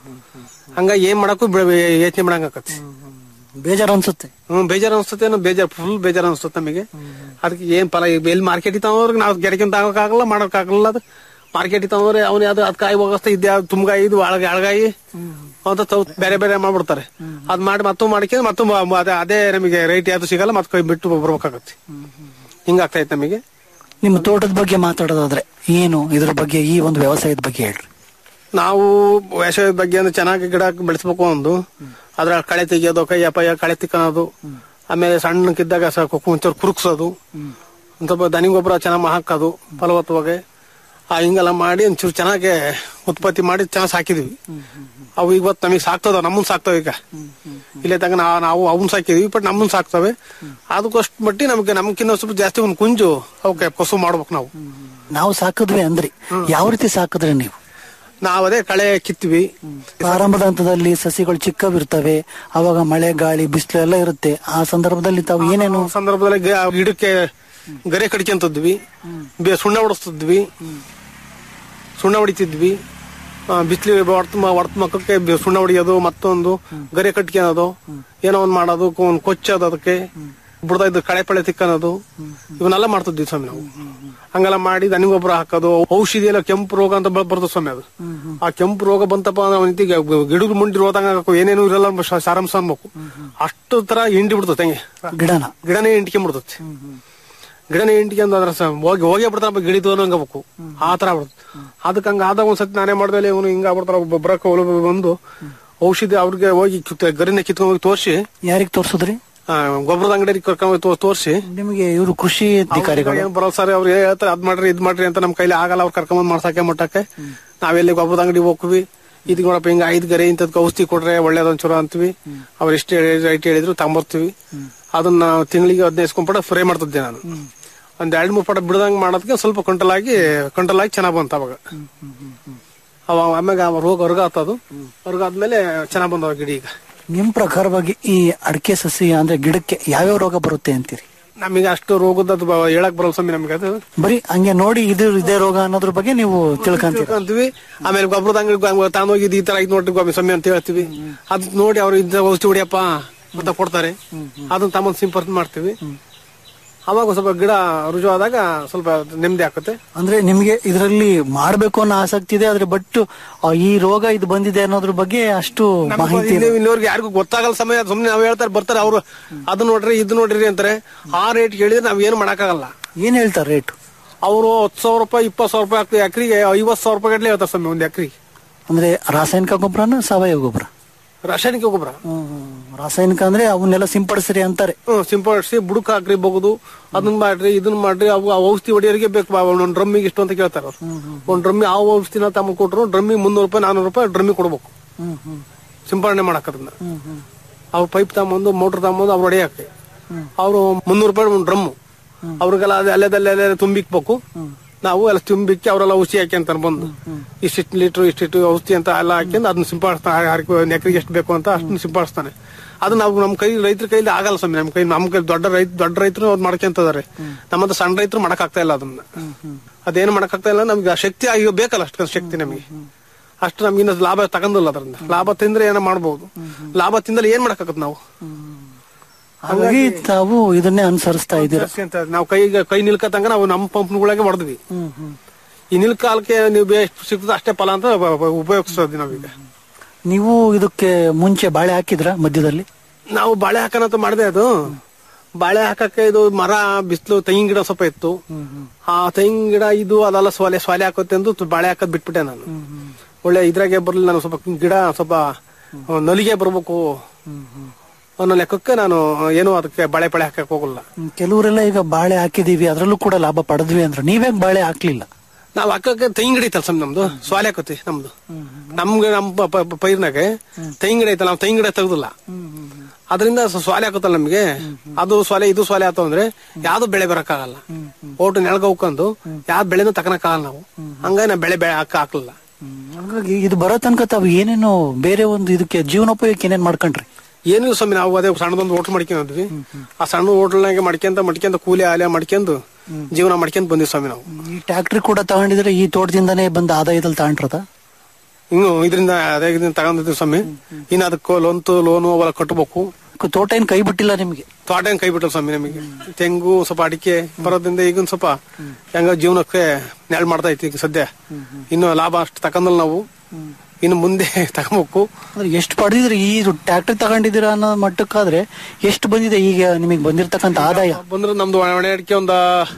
ಹಂಗಾಗಿ ಏನ್ ಮಾಡಕ್ಕೂ ಯೋಚನೆ ಮಾಡಂಗಾಕತಿ ಬೇಜಾರು ಅನ್ಸುತ್ತೆ ಹ್ಮ್ ಬೇಜಾರ್ ಅನ್ಸುತ್ತೆ ಏನೋ ಬೇಜಾರ್ ಫುಲ್ ಬೇಜಾರ್ ಅನ್ಸುತ್ತೆ ನಮಗೆ ಅದಕ್ಕೆ ಏನ್ ಫಲ ಈಗ ಎಲ್ಲಿ ಮಾರ್ಕೆಟ್ ತಗೋರ್ಗೆ ನಾವು ಗೆರಕಿಂತ ಆಗಕ್ಕಾಗಲ್ಲ ಮಾಡಕ್ಕಾಗಲ್ಲ ಅದು ಮಾರ್ಕೆಟ್ ತಗೋರೆ ಅವ್ನು ಯಾವ್ದು ಅದ್ ಕಾಯಿ ಹೋಗಸ್ತಾ ಇದ್ದೆ ತುಂಬಗಾಯಿ ಇದು ಅಳಗ ಅಳಗಾಯಿ ಅಂತ ತವ್ ಬೇರೆ ಬೇರೆ ಮಾಡ್ಬಿಡ್ತಾರೆ ಅದ್ ಮಾಡಿ ಮತ್ತೂ ಮಾಡ್ಕೊಂಡು ಮತ್ತೂ ಮ- ಅದೇ ಅದೇ ನಮಗೆ ರೈಟ್ ಯಾವ್ದು ಸಿಗಲ್ಲ ಮತ್ತೆ ಕೈ ಬಿಟ್ಟು ಬರ್ಬೇಕಾಗತ್ತೆ ಹಿಂಗಾಗ್ತಾ ಇತ್ತು ನಮಗೆ ನಿಮ್ಮ ತೋಟದ ಬಗ್ಗೆ ಮಾತಾಡೋದಾದ್ರೆ ಏನು ಇದ್ರ ಬಗ್ಗೆ ಈ ಒಂದು ವ್ಯವಸಾಯದ ಬಗ್ಗೆ ಹೇಳ್ರಿ ನಾವು ವ್ಯವಸಾಯದ ಬಗ್ಗೆ ಅಂದ್ರೆ ಚೆನ್ನಾಗಿ ಗಿಡ ಬೆಳೆಸ್ಬೇಕು ಒಂದು ಅದ್ರ ಕಳೆ ತೆಗಿಯೋದು ಕೈ ಅಪಾಯ ಕಳೆ ತಿಕ್ಕೋದು ಆಮೇಲೆ ಸಣ್ಣಕ್ಕಿದ್ದಾಗ ಸಾಕು ಒಂಚೂರು ಕುರುಕ್ಸೋದು ಒಂದ್ ಸ್ವಲ್ಪ ದನಿ ಗೊಬ್ಬರ ಚೆನ್ನಾಗಿ ಹಾಕೋದು ಫಲವತ್ತವಾಗಿ ಆ ಹಿಂಗೆಲ್ಲ ಮಾಡಿ ಒಂಚೂರು ಚೆನ್ನಾಗಿ ಉತ್ಪತ್ತಿ ಮಾಡಿ ಚೆನ್ನಾಗಿ ಸಾಕಿದೀವಿ ಅವು ಇವತ್ತು ನಮಗೆ ಸಾಕ್ತದ ನಮ್ಮನ್ ಸಾಕ್ತಾವ ಈಗ ಇಲ್ಲೇ ತನಕ ನಾ- ನಾವು ಅವನ್ ಸಾಕಿದೀವಿ ಬಟ್ ನಮ್ಮನ್ ಸಾಕ್ತವೆ ಅದಕ್ಕಷ್ಟು ಮಟ್ಟಿ ನಮ್ಗೆ ನಮ್ಗಿನ್ನ ಸ್ವಲ್ಪ ಜಾಸ್ತಿ ಒಂದು ಕುಂಜು ಅವಕ್ಕೆ ಕಸು ಮಾಡ್ಬೇಕು ನಾವು ನಾವು ಸಾಕಿದ್ವಿ ಅಂದ್ರಿ ಯಾವ ರೀತಿ ಸಾಕಿದ್ರಿ ನೀವು ನಾವ್ ಅದೇ ಕಳೆ ಕಿತ್ತೀವಿ ಪ್ರಾರಂಭದ ಹಂತದಲ್ಲಿ ಸಸಿಗಳು ಚಿಕ್ಕವಿರ್ತವೆ ಅವಾಗ ಮಳೆ ಗಾಳಿ ಬಿಸಿಲು ಎಲ್ಲ ಇರುತ್ತೆ ಆ ಸಂದರ್ಭದಲ್ಲಿ ತಾವು ಏನೇನು ಸಂದರ್ಭದಲ್ಲಿ ಗಿ- ಗಿಡಕ್ಕೆ ಗರೆ ಕಡ್ಕೊಂತದ್ವಿ ಬೆ- ಸುಣ್ಣ ಹೊಡಿಸ್ತಿದ್ವಿ ಸುಣ್ಣ ಹೊಡಿತಿದ್ವಿ ಬಿಸಿಲಿ ಹೊಡ್ತ ಹೊಡ್ತ ಮಕ್ಕಕ್ಕೆ ಬೆ- ಸುಣ್ಣ ಹೊಡಿಯೋದು ಮತ್ತೊಂದು ಗರೆ ಕಟ್ಕೊಳೋದು ಏನೋ ಒಂದ್ ಮಾಡೋದು ಒಂದು ಕೊಚ್ಚೋದು ಅದಕ್ಕೆ ಬುಡ್ದ ಇದ್ದು ಕಳೆ ಪಳೆ ತಿಕ್ಕನೋದು ಇವನ್ನೆಲ್ಲ ಮಾಡ್ತಿದ್ವಿ ಸ್ವಾಮಿ ನಾವು ಹಂಗೆಲ್ಲ ಮಾಡಿ ದನಿ ಗೊಬ್ಬರ ಹಾಕೋದು ಔಷಧಿ ಎಲ್ಲ ಕೆಂಪು ರೋಗ ಅಂತ ಬ- ಬರ್ತದೆ ಸ್ವಾಮಿ ಅದು ಆ ಕೆಂಪು ರೋಗ ಬಂತಪ್ಪ ಅಂದ್ರೆ ಗಿಡಗಳು ಮುಂಡಿ ರೋದಂಗ ಏನೇನು ಇರಲ್ಲ ಶ- ಸಾರಾಂಶ ಅನ್ಬೇಕು ಅಷ್ಟು ತರ ಹಿಂಡಿ ಬಿಡ್ತದೆ ಹಂಗೆ ಗಿಡನ ಗಿಡನೇ ಹಿಂಡ್ಕೊಂಡ್ಬಿಡ್ತದೆ ಗಿಡನೇ ಹಿಂಡ್ಕೊಂಡು ಅದ್ರ ಸ- ಹೋಗಿ ಹೋಗೇ ಬಿಡ್ತಾರ ಗಿಡಿದು ಹಂಗಬೇಕು ಆ ತರ ಬಿಡುತ್ತೆ ಅದಕ್ಕೆ ಹಂಗ ಆದಾಗ ಒಂದ್ಸತಿ ನಾನೇ ಮಾಡ್ದಲ್ಲಿ ಇವನು ಹಿಂಗ ಆಗ್ಬಿಡ್ತಾರ ಬರಕ ಬಂದು ಔಷಧಿ ಅವ್ರಿಗೆ ಹೋಗಿ ಕಿತ್ತ- ಗರಿನ ಕಿತ್ಕೊಂಡ್ ಹೋಗಿ ತೋರಿಸಿ ಯಾರಿಗ್ ತೋರ್ಸುದ್ರಿ ಗೊಬ್ಬರದ ಅಂಗಡಿ ಕರ್ಕೊಂಡ್ ಹೋಗಿ ತೋರಿಸಿ ನಿಮಗೆ ಇವರು ಕೃಷಿ ಅಧಿಕಾರಿಗಳು ಏನ್ ಬರಲ್ಲ ಸರ್ ಅವ್ರು ಹೇಳ್ತಾರೆ ಅದ್ ಮಾಡ್ರಿ ಇದ್ ಮಾಡ್ರಿ ಅಂತ ನಮ್ ಕೈಲಿ ಆಗಲ್ಲ ಅವ್ರು ಕರ್ಕೊಂಡ್ ಮಾಡ್ಸಕ್ಕೆ ಮಟ್ಟಕ್ಕೆ ನಾವೆಲ್ಲಿ ಗೊಬ್ಬರದ ಅಂಗಡಿ ಹೋಗ್ವಿ ಇದ್ ನೋಡಪ್ಪ ಹಿಂಗ ಐದ್ ಗರೆ ಇಂಥದ್ ಔಷಧಿ ಕೊಡ್ರೆ ಒಳ್ಳೇದ್ ಒಂಚೂರು ಅಂತೀವಿ ಅವ್ರು ಎಷ್ಟು ರೈಟ್ ಹೇಳಿದ್ರು ತಗೊಂಬರ್ತೀವಿ ಅದನ್ನ ತಿಂಗಳಿಗೆ ಹದಿನೈದು ಕೊಂಪಡ ಫ್ರೈ ಮಾಡ್ತಿದ್ದೆ ನಾನು ಒಂದ್ ಎರಡ್ ಮೂರ್ ಪಟ ಬಿಡದಂಗ್ ಮಾಡೋದಕ್ಕೆ ಸ್ವಲ್ಪ ಕಂಟ್ರೋಲ್ ಆಗಿ ಕಂಟ್ರೋಲ್ ಆಗಿ ಚೆನ್ನಾಗ್ ಬಂತ ಅವಾಗ ಅವ ಆಮ್ಯಾಗ ಅವ ರೋಗ ಹೊರಗ ಆತದು ಹೊರಗ ಆದ್ಮೇಲೆ ಚೆನ್ನಾಗ್ ಬಂದವ ಗಿಡ ಈಗ ನಿಮ್ ಪ್ರಕಾರವಾಗಿ ಈ ಅಡಿಕೆ ಸಸಿ ಅಂದ್ರೆ ಗಿಡಕ್ಕೆ ಯಾವ್ಯಾವ ರೋಗ ಬರುತ್ತೆ ಅಂತೀರಿ ನಮಗೆ ಅಷ್ಟು ರೋಗದ ಬ- ಹೇಳಕ್ ಬರಲ್ಲ ಸ್ವಾಮಿ ನಮಗೆ ಅದು ಬರೀ ಹಂಗೆ ನೋಡಿ ಇದು ಇದೇ ರೋಗ ಅನ್ನೋದ್ರ ಬಗ್ಗೆ ನೀವು ತಿಳ್ಕೊಂತೀರಿ ತಿಳ್ಕೊಂತೀವಿ ಆಮೇಲೆ ಗೊಬ್ಬರದ ಅಂಗಡಿ ತಾನೋಗಿ ಈ ತರ ಐದ್ ನೋಡ್ರಿ ಗೋಮಿ ಸ್ವಾಮಿ ಅಂತ ಹೇಳ್ತೀವಿ ಅದ್ ನೋಡಿ ಅವ್ರು ಇದ್ದ ಔಷಧಿ ಹೊಡಿಯಪ್ಪ ಅಂತ ಕೊಡ್ತಾರೆ ಅದನ್ನ ತಮ್ಮನ್ ಸಿಂಪರ್ಸ್ ಮಾಡ್ತೀವಿ ಅವಾಗ ಒಂದ್ ಸ್ವಲ್ಪ ಗಿಡ ರುಜುವಾದಾಗ ಸ್ವಲ್ಪ ನೆಮ್ಮದಿ ಆಗುತ್ತೆ ಅಂದ್ರೆ ನಿಮ್ಗೆ ಇದರಲ್ಲಿ ಮಾಡ್ಬೇಕು ಅನ್ನೋ ಆಸಕ್ತಿ ಇದೆ ಆದ್ರೆ ಬಟ್ ಆ, ಈ ರೋಗ ಇದು ಬಂದಿದೆ ಅನ್ನೋದ್ರ ಬಗ್ಗೆ ಅಷ್ಟು ಮಾಹಿತಿ ಇಲ್ಲ. ಇನ್ನೋರ್ಗೆ ಯಾರಿಗೂ ಗೊತ್ತಾಗಲ್ಲ ಸಮಯ ಸುಮ್ನೆ ನಾವ್ ಹೇಳ್ತಾರೆ ಬರ್ತಾರೆ ಅವ್ರು ಅದು ನೋಡ್ರಿ ಇದು ನೋಡ್ರಿ ಅಂತಾರೆ ಆ ರೇಟ್ ಹೇಳಿದ್ರೆ ನಾವ್ ಏನು ಮಾಡಕ್ಕಾಗಲ್ಲ ಏನ್ ಹೇಳ್ತಾರೆ ರೇಟ್ ಅವರು ಹತ್ತು ಸಾವಿರ ರೂಪಾಯಿ ಇಪ್ಪತ್ತು ಸಾವಿರ ರೂಪಾಯಿ ಆಗ್ತದೆ ಎಕರೆಗೆ ಐವತ್ತು ಸಾವಿರ ರೂಪಾಯಿ ಗಟ್ಲೆ ಹೇಳ್ತಾರೆ ಸ್ವಾಮಿ ಒಂದ್ ಎಕರೆಗೆ ಅಂದ್ರೆ ರಾಸಾಯನಿಕ ಗೊಬ್ಬರನ ಸಾವಯವ ಗೊಬ್ಬರ ರಾಸಾಯನಿಕ ಗೊಬ್ಬರ ರಾಸಾಯನಿಕ ಅಂದ್ರೆ ಅವನ್ನೆಲ್ಲ ಸಿಂಪಡಿಸ್ರಿ ಅಂತಾರೆ ಹ್ಮ್ ಸಿಂಪಡಿಸಿ ಬುಡಕ್ ಹಾಕ್ರಿ ಬಹುದು ಅದನ್ನ ಮಾಡ್ರಿ ಇದನ್ನ ಮಾಡ್ರಿ ಅವು ಆ ಔಷಧಿ ಹೊಡಿಯೋರಿಗೆ ಬೇಕು ಬಾ, ಒಂದೊಂದ್ ಡ್ರಮ್ಮಿಗೆ ಇಷ್ಟು ಅಂತ ಕೇಳ್ತಾರ ಅವ್ರು ಒಂದ್ ಡ್ರಮ್ಮಿ ಆ ಔಷಧಿನ ತಮ್ಮ ಕೊಟ್ರು ಡ್ರಮ್ಮಿಗೆ ಮುನ್ನೂರು ರೂಪಾಯಿ ನಾನೂರು ರೂಪಾಯಿ ಡ್ರಮ್ಮಿಗೆ ಕೊಡ್ಬೇಕು ಸಿಂಪಡಣೆ ಮಾಡಕ್ ಅದನ್ನ ಅವ್ರು ಪೈಪ್ ತಗೊಂಬಂದು ಮೋಟರ್ ತಗೊಂಬಂದು ಅವ್ರು ಹೊಡೆಯಕ್ಕೆ ಅವರು ಮುನ್ನೂರು ರೂಪಾಯಿ ಒಂದು ಡ್ರಮ್ಮು ಅವ್ರಿಗೆಲ್ಲ ಅದು ಅಲ್ಲೇದಲ್ಲೇ ಅಲ್ಲೇ ತುಂಬಿಕ್ಬೇಕು ನಾವು ಎಲ್ಲ ತುಂಬಿಕ್ಕಿ ಅವರೆಲ್ಲ ಔಷಧಿ ಹಾಕ್ಯಂತಾರ ಬಂದು ಇಷ್ಟಿಷ್ಟು ಲೀಟ್ರ್ ಇಷ್ಟಿಷ್ಟು ಔಷಧಿ ಅಂತ ಎಲ್ಲ ಹಾಕ್ಯಂದು ಅದನ್ನ ಸಿಂಪಡಿಸ್ತಾನೆ ಎಕರೆಗೆ ಎಷ್ಟು ಬೇಕು ಅಂತ ಅಷ್ಟನ್ನ ಸಿಂಪಡಿಸ್ತಾನೆ ಅದು ನಾವು ನಮ್ಮ ಕೈ ರೈತರ ಕೈಲಿ ಆಗಲ್ಲ ಸ್ವಾಮಿ ನಮ್ಮ ಕೈ ನಮ್ಮ ಕೈ ದೊಡ್ಡ ರೈತ ದೊಡ್ಡ ರೈತರು ಅವ್ರು ಮಾಡ್ಕೊಂತದಾರೆ ನಮ್ಮಂತ ಸಣ್ಣ ರೈತರು ಮಾಡಕ್ ಆಗ್ತಾ ಇಲ್ಲ ಅದನ್ನ ಅದೇನು ಮಾಡಕ್ ಆಗ್ತಾ ಇಲ್ಲ ನಮ್ಗೆ ಆ ಶಕ್ತಿ ಈಗ ಬೇಕಲ್ಲ ಅಷ್ಟು ಶಕ್ತಿ ನಮಗೆ ಅಷ್ಟು ನಮ್ಗೆ ಇನ್ನು ಲಾಭ ತಗೊಂಡಿಲ್ಲ ಅದರಿಂದ ಲಾಭ ತಿಂದ್ರೆ ಏನೋ ಮಾಡ್ಬೋದು ಲಾಭ ತಿಂದಲ್ಲಿ ಏನ್ ಮಾಡಕ್ಕಾಗತ್ತೆ ನಾವು ಹಾಗಾಗಿ ತಾವು ಇದನ್ನೇ ಅನುಸರಿಸ್ತಾ ಇದ್ದೀರಾ ಜಾಸ್ತಿ ಅಂತ ನಾವು ಕೈ ಕೈ ನಿಲ್ಕತಂಗ ನಾವು ನಮ್ಮ ಪಂಪ್ಗಳಾಗೆ ಹೊಡೆದ್ವಿ ಈ ನಿಲ್ಕಾಲಕ್ಕೆ ನೀವು ಎಷ್ಟು ಸಿಗ್ತದೆ ಅಷ್ಟೇ ಫಲ ಅಂತ ಉಪ- ಉಪ- ಉಪಯೋಗಿಸೋದು ನಾವೀಗ ನೀವು ಇದಕ್ಕೆ ಮುಂಚೆ ಬಾಳೆ ಹಾಕಿದ್ರ ಮಧ್ಯದಲ್ಲಿ ನಾವು ಬಾಳೆ ಹಾಕೋಣಂತ ಮಾಡಿದೆ ಅದು ಬಾಳೆ ಹಾಕಕ್ಕೆ ಇದು ಮರ ಬಿಸಿಲು ತೆಂಗಿನ ಗಿಡ ಸ್ವಲ್ಪ ಇತ್ತು ಆ ತೆಂಗಿನ ಗಿಡ ಇದು ಅದೆಲ್ಲ ಸೊಲೆ ಸೊಲೆ ಹಾಕುತ್ತೆ ಎಂದು ತು- ಬಾಳೆ ಹಾಕೋದ್ ಬಿಟ್ಬಿಟ್ಟೆ ನಾನು ಒಳ್ಳೆ ಇದ್ರಾಗೆ ಬರ್ಲಿಲ್ಲ ನಾನು ಸ್ವಲ್ಪ ಗಿಡ ಸ್ವಲ್ಪ ಆ, ನಲಿಗೆ ಬರ್ಬೇಕು ಅನ್ನೋ ಲೆಕ್ಕಕ್ಕೆ ನಾನು ಏನು ಅದಕ್ಕೆ ಬಾಳೆ ಪಳೆ ಹಾಕಕ್ ಹೋಗಲ್ಲ ಕೆಲವರೆಲ್ಲ ಈಗ ಬಾಳೆ ಹಾಕಿದೀವಿ ಅದ್ರಲ್ಲೂ ಕೂಡ ಲಾಭ ಪಡೆದ್ವಿ ಅಂದ್ರೆ ನೀವೇ ಬಾಳೆ ಹಾಕ್ಲಿಲ್ಲ ನಾವ್ ಹಾಕಕ್ಕೆ ತೆಂಗಿನ ಗಿಡ ಐತಲ್ಲ ಸ್ವಾಮಿ ನಮ್ದು ಸ್ವಾಲೆ ಹಾಕತಿ ನಮ್ದು ನಮ್ಗೆ ನಮ್ ಪ- ಪ- ಪ- ಪೈರ್ನಾಗೆ ತೆಂಗಿನ ಗಿಡ ಐತಲ್ಲ ನಾವು ತೆಂಗಿನ ಗಿಡ ತೆಗ್ದಿಲ್ಲ ಅದರಿಂದ ಸ್ವಾಲೆ ಹಾಕುತ್ತಲ್ಲ ನಮ್ಗೆ ಅದು ಸ್ವಾಲೆ ಇದು ಸ್ವಾಲೆ ಆತು ಅಂದ್ರೆ ಯಾವ್ದು ಬೆಳೆ ಬರಕ್ಕಾಗಲ್ಲ ಓಟು ನೆಳಗ ಹೋಗ್ಕೊಂಡು ಯಾವ್ದು ಬೆಳೆನೂ ತಕನಕ್ಕಾಗಲ್ಲ ನಾವು ಹಂಗಾಗಿ ನಾವು ಬೆಳೆ ಬೆಳೆ ಹಾಕ ಹಾಕ್ಲಿಲ್ಲ ಹಂಗಾಗಿ ಇದು ಬರೋ ತನಕ ತಾವು ಏನೇನು ಬೇರೆ ಒಂದು ಇದಕ್ಕೆ ಜೀವನೋಪಯೋಗಕ್ಕೆ ಏನೇನ್ ಮಾಡ್ಕೊಂಡ್ರಿ ಏನಿಲ್ಲ ಸ್ವಾಮಿ ನಾವು ಅದೇ ಸಣ್ಣದೊಂದು ಹೋಟ್ಲ್ ಮಾಡ್ಕೊಂಡಿದ್ವಿ ಆ ಸಣ್ಣ ಹೋಟ್ಲ್ನಾಗೆ ಮಾಡ್ಕೊಂತ ಮಾಡ್ಕೊಂತ ಕೂಲಿ ಆಲೆ ಮಾಡ್ಕೊಂಡು ಜೀವನ ಮಾಡ್ಕೊಂತ ಬಂದ್ವಿ ಸ್ವಾಮಿ ನಾವು ಈ ಟ್ಯಾಕ್ಟ್ರಿ ಕೂಡ ತಗೊಂಡಿದ್ರೆ ಈ ತೋಟದಿಂದಾನೇ ಬಂದ ಆದಾಯದಲ್ಲಿ ತಗೊಂಡ್ರದ ಇನ್ನು ಇದರಿಂದ ಅದೇ ಇದನ್ನ ತಗೊಂಡಿದ್ವಿ ಸ್ವಾಮಿ ಇನ್ನು ಅದಕ್ಕೆ ಲೋನ್ತು ಲೋನು ಅವೆಲ್ಲ ಕಟ್ಟಬೇಕು ತೋಟ ಏನ್ ಕೈ ಬಿಟ್ಟಿಲ್ಲ ನಿಮ್ಗೆ ತೋಟ ಏನ್ ಕೈ ಬಿಟ್ಟಲ್ಲ ಸ್ವಾಮಿ ನಮಗೆ ತೆಂಗು ಸ್ವಲ್ಪ ಅಡಿಕೆ ಬರೋದ್ರಿಂದ ಈಗ ಒಂದ್ ಸ್ವಲ್ಪ ಹೆಂಗ ಜೀವನಕ್ಕೆ ನೆರಳು ಮಾಡ್ತಾ ಐತಿ ಈಗ ಸದ್ಯ ಇನ್ನು ಲಾಭ ಅಷ್ಟು ತಕೊಂಡಲ್ಲ ನಾವು ಇನ್ನು ಮುಂದೆ ತಗೋಬೇಕು ಅಂದ್ರೆ ಎಷ್ಟು ಪಡೆದಿದ್ರಿ ಈ ಟ್ಯಾಕ್ಟ್ರಿ ತಗೊಂಡಿದ್ದೀರಾ ಅನ್ನೋ ಮಟ್ಟಕ್ಕಾದ್ರೆ ಎಷ್ಟು ಬಂದಿದೆ ಈಗ ನಿಮಗೆ ಬಂದಿರತಕ್ಕಂತ ಆದಾಯ ಬಂದ್ರೆ ನಮ್ದು ಒಣ ಅಡಿಕೆ ಒಂದ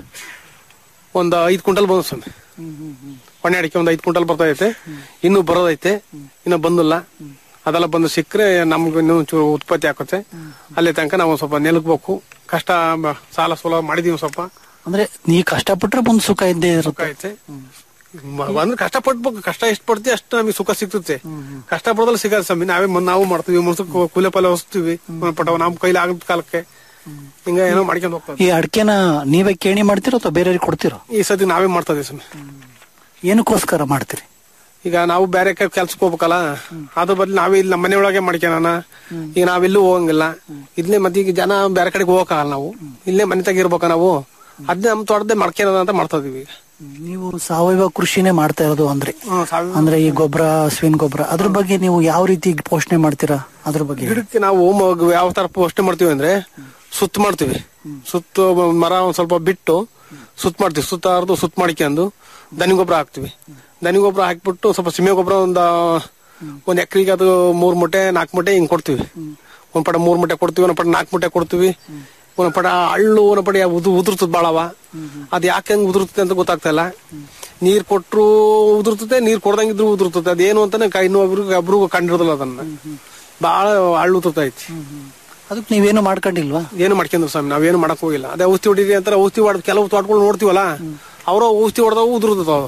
ಒಂದ್ ಐದ್ ಕ್ವಿಂಟಲ್ ಬಂದ ಸ್ವಾಮಿ ಒಣ ಅಡಿಕೆ ಒಂದ್ ಐದ್ ಕ್ವಿಂಟಲ್ ಬರ್ತಾ ಐತೆ ಇನ್ನು ಬರೋದೈತೆ ಇನ್ನು ಬಂದಿಲ್ಲ ಅದೆಲ್ಲ ಬಂದು ಸಿಕ್ಕರೆ ನಮ್ಗೆ ಇನ್ನೂ ಒಂಚೂರು ಉತ್ಪತ್ತಿ ಆಗುತ್ತೆ ಅಲ್ಲಿ ತನಕ ನಾವು ಸ್ವಲ್ಪ ನೆಲಕ್ಬೇಕು ಕಷ್ಟ ಬ- ಸಾಲ ಸೋಲ ಮಾಡಿದೀವಿ ಸ್ವಲ್ಪ ಅಂದ್ರೆ ನೀ ಕಷ್ಟಪಟ್ರೆ ಮುಂದ್ ಸುಖ ಇದ್ದೇ ಸುಖ ಇರುತ್ತೆ ಐತೆ ಮ- ಅಂದ್ರೆ ಕಷ್ಟ ಪಡ್ಬೇಕು ಕಷ್ಟ ಎಷ್ಟು ಪಡ್ತೀವಿ ಅಷ್ಟು ನಮಗೆ ಸುಖ ಸಿಗ್ತದೆ ಕಷ್ಟ ಪಡೋದ್ರಲ್ಲಿ ಸಿಗಲ್ಲ ಸ್ವಾಮಿ ನಾವೇ ಮ- ನಾವು ಮಾಡ್ತೀವಿ ಮುನ್ಸು ಕೂಲೆ ಪಲ್ಲೆ ಹೊಸ್ತೀವಿ ಪಟವ ನಮ್ ಕೈಲಿ ಆಗದ ಕಾಲಕ್ಕೆ ಹಿಂಗ ಏನೋ ಮಾಡ್ಕೊಂಡು ಹೋಗ್ತದೆ ಈ ಅಡಿಕೆನ ನೀವೇ ಕೇಣಿ ಮಾಡ್ತೀರೋ ಅಥವಾ ಬೇರೆಯವ್ರಿಗೆ ಕೊಡ್ತೀರೋ ಈ ಸತಿ ನಾವೇ ಮಾಡ್ತಾ ಇದೀವಿ ಸ್ವಾಮಿ ಏನಕ್ಕೋಸ್ಕರ ಮಾಡ್ತೀರಿ ಈಗ ನಾವು ಬೇರೆ ಕೆಲ್ಸಕ್ಕೆ ಹೋಗ್ಬೇಕಲ್ಲ ಅದ್ರ ಬದಲು ನಾವೇ ಇಲ್ಲಿ ನಮ್ಮ ಮನೆ ಒಳಗೆ ಮಾಡ್ಕೊಳಣ ಈಗ ನಾವೆಲ್ಲೂ ಹೋಗಂಗಿಲ್ಲ ಇಲ್ಲೇ ಮತ್ತೆ ಈಗ ಜನ ಬೇರೆ ಕಡೆಗೆ ಹೋಗಕ್ಕಾಗಲ್ಲ ನಾವು ಇಲ್ಲೇ ಮನೆ ತಗ ಇರ್ಬೇಕ ನಾವು ಅದನ್ನೇ ನಮ್ಮ ತೋಟದೇ ಮಾಡ್ಕೊಳ್ಳೋಣ ಅಂತ ಮಾಡ್ತಾ ಇದೀವಿ ಈಗ ನೀವು ಸಾವಯವ ಕೃಷಿನೇ ಮಾಡ್ತಾ ಇರೋದು ಅಂದ್ರೆ ಅಂದ್ರೆ ಈ ಗೊಬ್ಬರ ಹಸುವಿನ ಗೊಬ್ಬರ ಅದ್ರ ಬಗ್ಗೆ ನೀವು ಯಾವ ರೀತಿ ಪೋಷಣೆ ಮಾಡ್ತೀರಾ ಅದ್ರ ಬಗ್ಗೆ ಹೇಳಿ. ಗಿಡಕ್ಕೆ ನಾವು ಮ- ಯಾವ ತರ ಪೋಷಣೆ ಮಾಡ್ತೀವಿ ಅಂದ್ರೆ ಸುತ್ತ ಮಾಡ್ತೀವಿ ಸುತ್ತ ಮರ ಒಂದ್ ಸ್ವಲ್ಪ ಬಿಟ್ಟು ಸುತ್ತ ಮಾಡ್ತೀವಿ ಸುತ್ತ ಹರಿದು ಸುತ್ತ ಮಾಡ್ಕೊಂಡು ದನಿ ಗೊಬ್ಬರ ಹಾಕ್ತಿವಿ ದನಿ ಗೊಬ್ಬರ ಹಾಕ್ಬಿಟ್ಟು ಸ್ವಲ್ಪ ಸಿಮೆ ಗೊಬ್ಬರ ಒಂದ ಒಂದ್ ಎಕರೆಗೆ ಅದು ಮೂರ್ ಮೂಟೆ ನಾಲ್ಕು ಮೂಟೆ ಹಿಂಗ್ ಕೊಡ್ತೀವಿ ಒಂದ್ ಪಟ ಮೂರ್ ಮೂಟೆ ಕೊಡ್ತೀವಿ ಒಂದ್ ಪಟ ನಾಲ್ಕು ಮೂಟೆ ಕೊಡ್ತೀವಿ ಒಂದ್ ಪಟ ಹಳ್ಳು ಒಂದ್ ಪಟ ಉದು ಉದುರ್ತದ ಬಾಳವ ಅದ್ ಯಾಕೆ ಹಂಗ್ ಉದುರ್ತದೆ ಅಂತ ಗೊತ್ತಾಗ್ತಾ ಇಲ್ಲ ನೀರ್ ಕೊಟ್ರು ಉದುರ್ತದೆ ನೀರ್ ಕೊಡ್ದಂಗಿದ್ರು ಉದುರ್ತದೆ ಅದೇನು ಅಂತಾನೆ ಕ- ಇನ್ನೂ ಒಬ್ರಿಗೆ ಒಬ್ರಿಗೂ ಕಂಡಿರೋದಿಲ್ಲ ಅದನ್ನ ಬಾಳ ಹಳ್ಳು ಉದುರ್ತೈತಿ ಅದಕ್ಕೆ ನೀವೇನು ಮಾಡ್ಕೊಂಡಿಲ್ವಾ ಏನು ಮಾಡ್ಕೊಂಡ್ರು ಸ್ವಾಮಿ ನಾವೇನು ಮಾಡಕ್ ಹೋಗಿಲ್ಲ ಅದೇ ಔಷಧಿ ಹೊಡಿರಿ ಅಂತಾರೆ ಔಷಧಿ ಹೊಡೆದ್ ಕೆಲವು ತೋಟಗಳು ನೋಡ್ತೀವಲ್ಲ ಅವ್ರ ಔಷಧಿ ಹೊಡೆದವು ಉದುರ್ತದ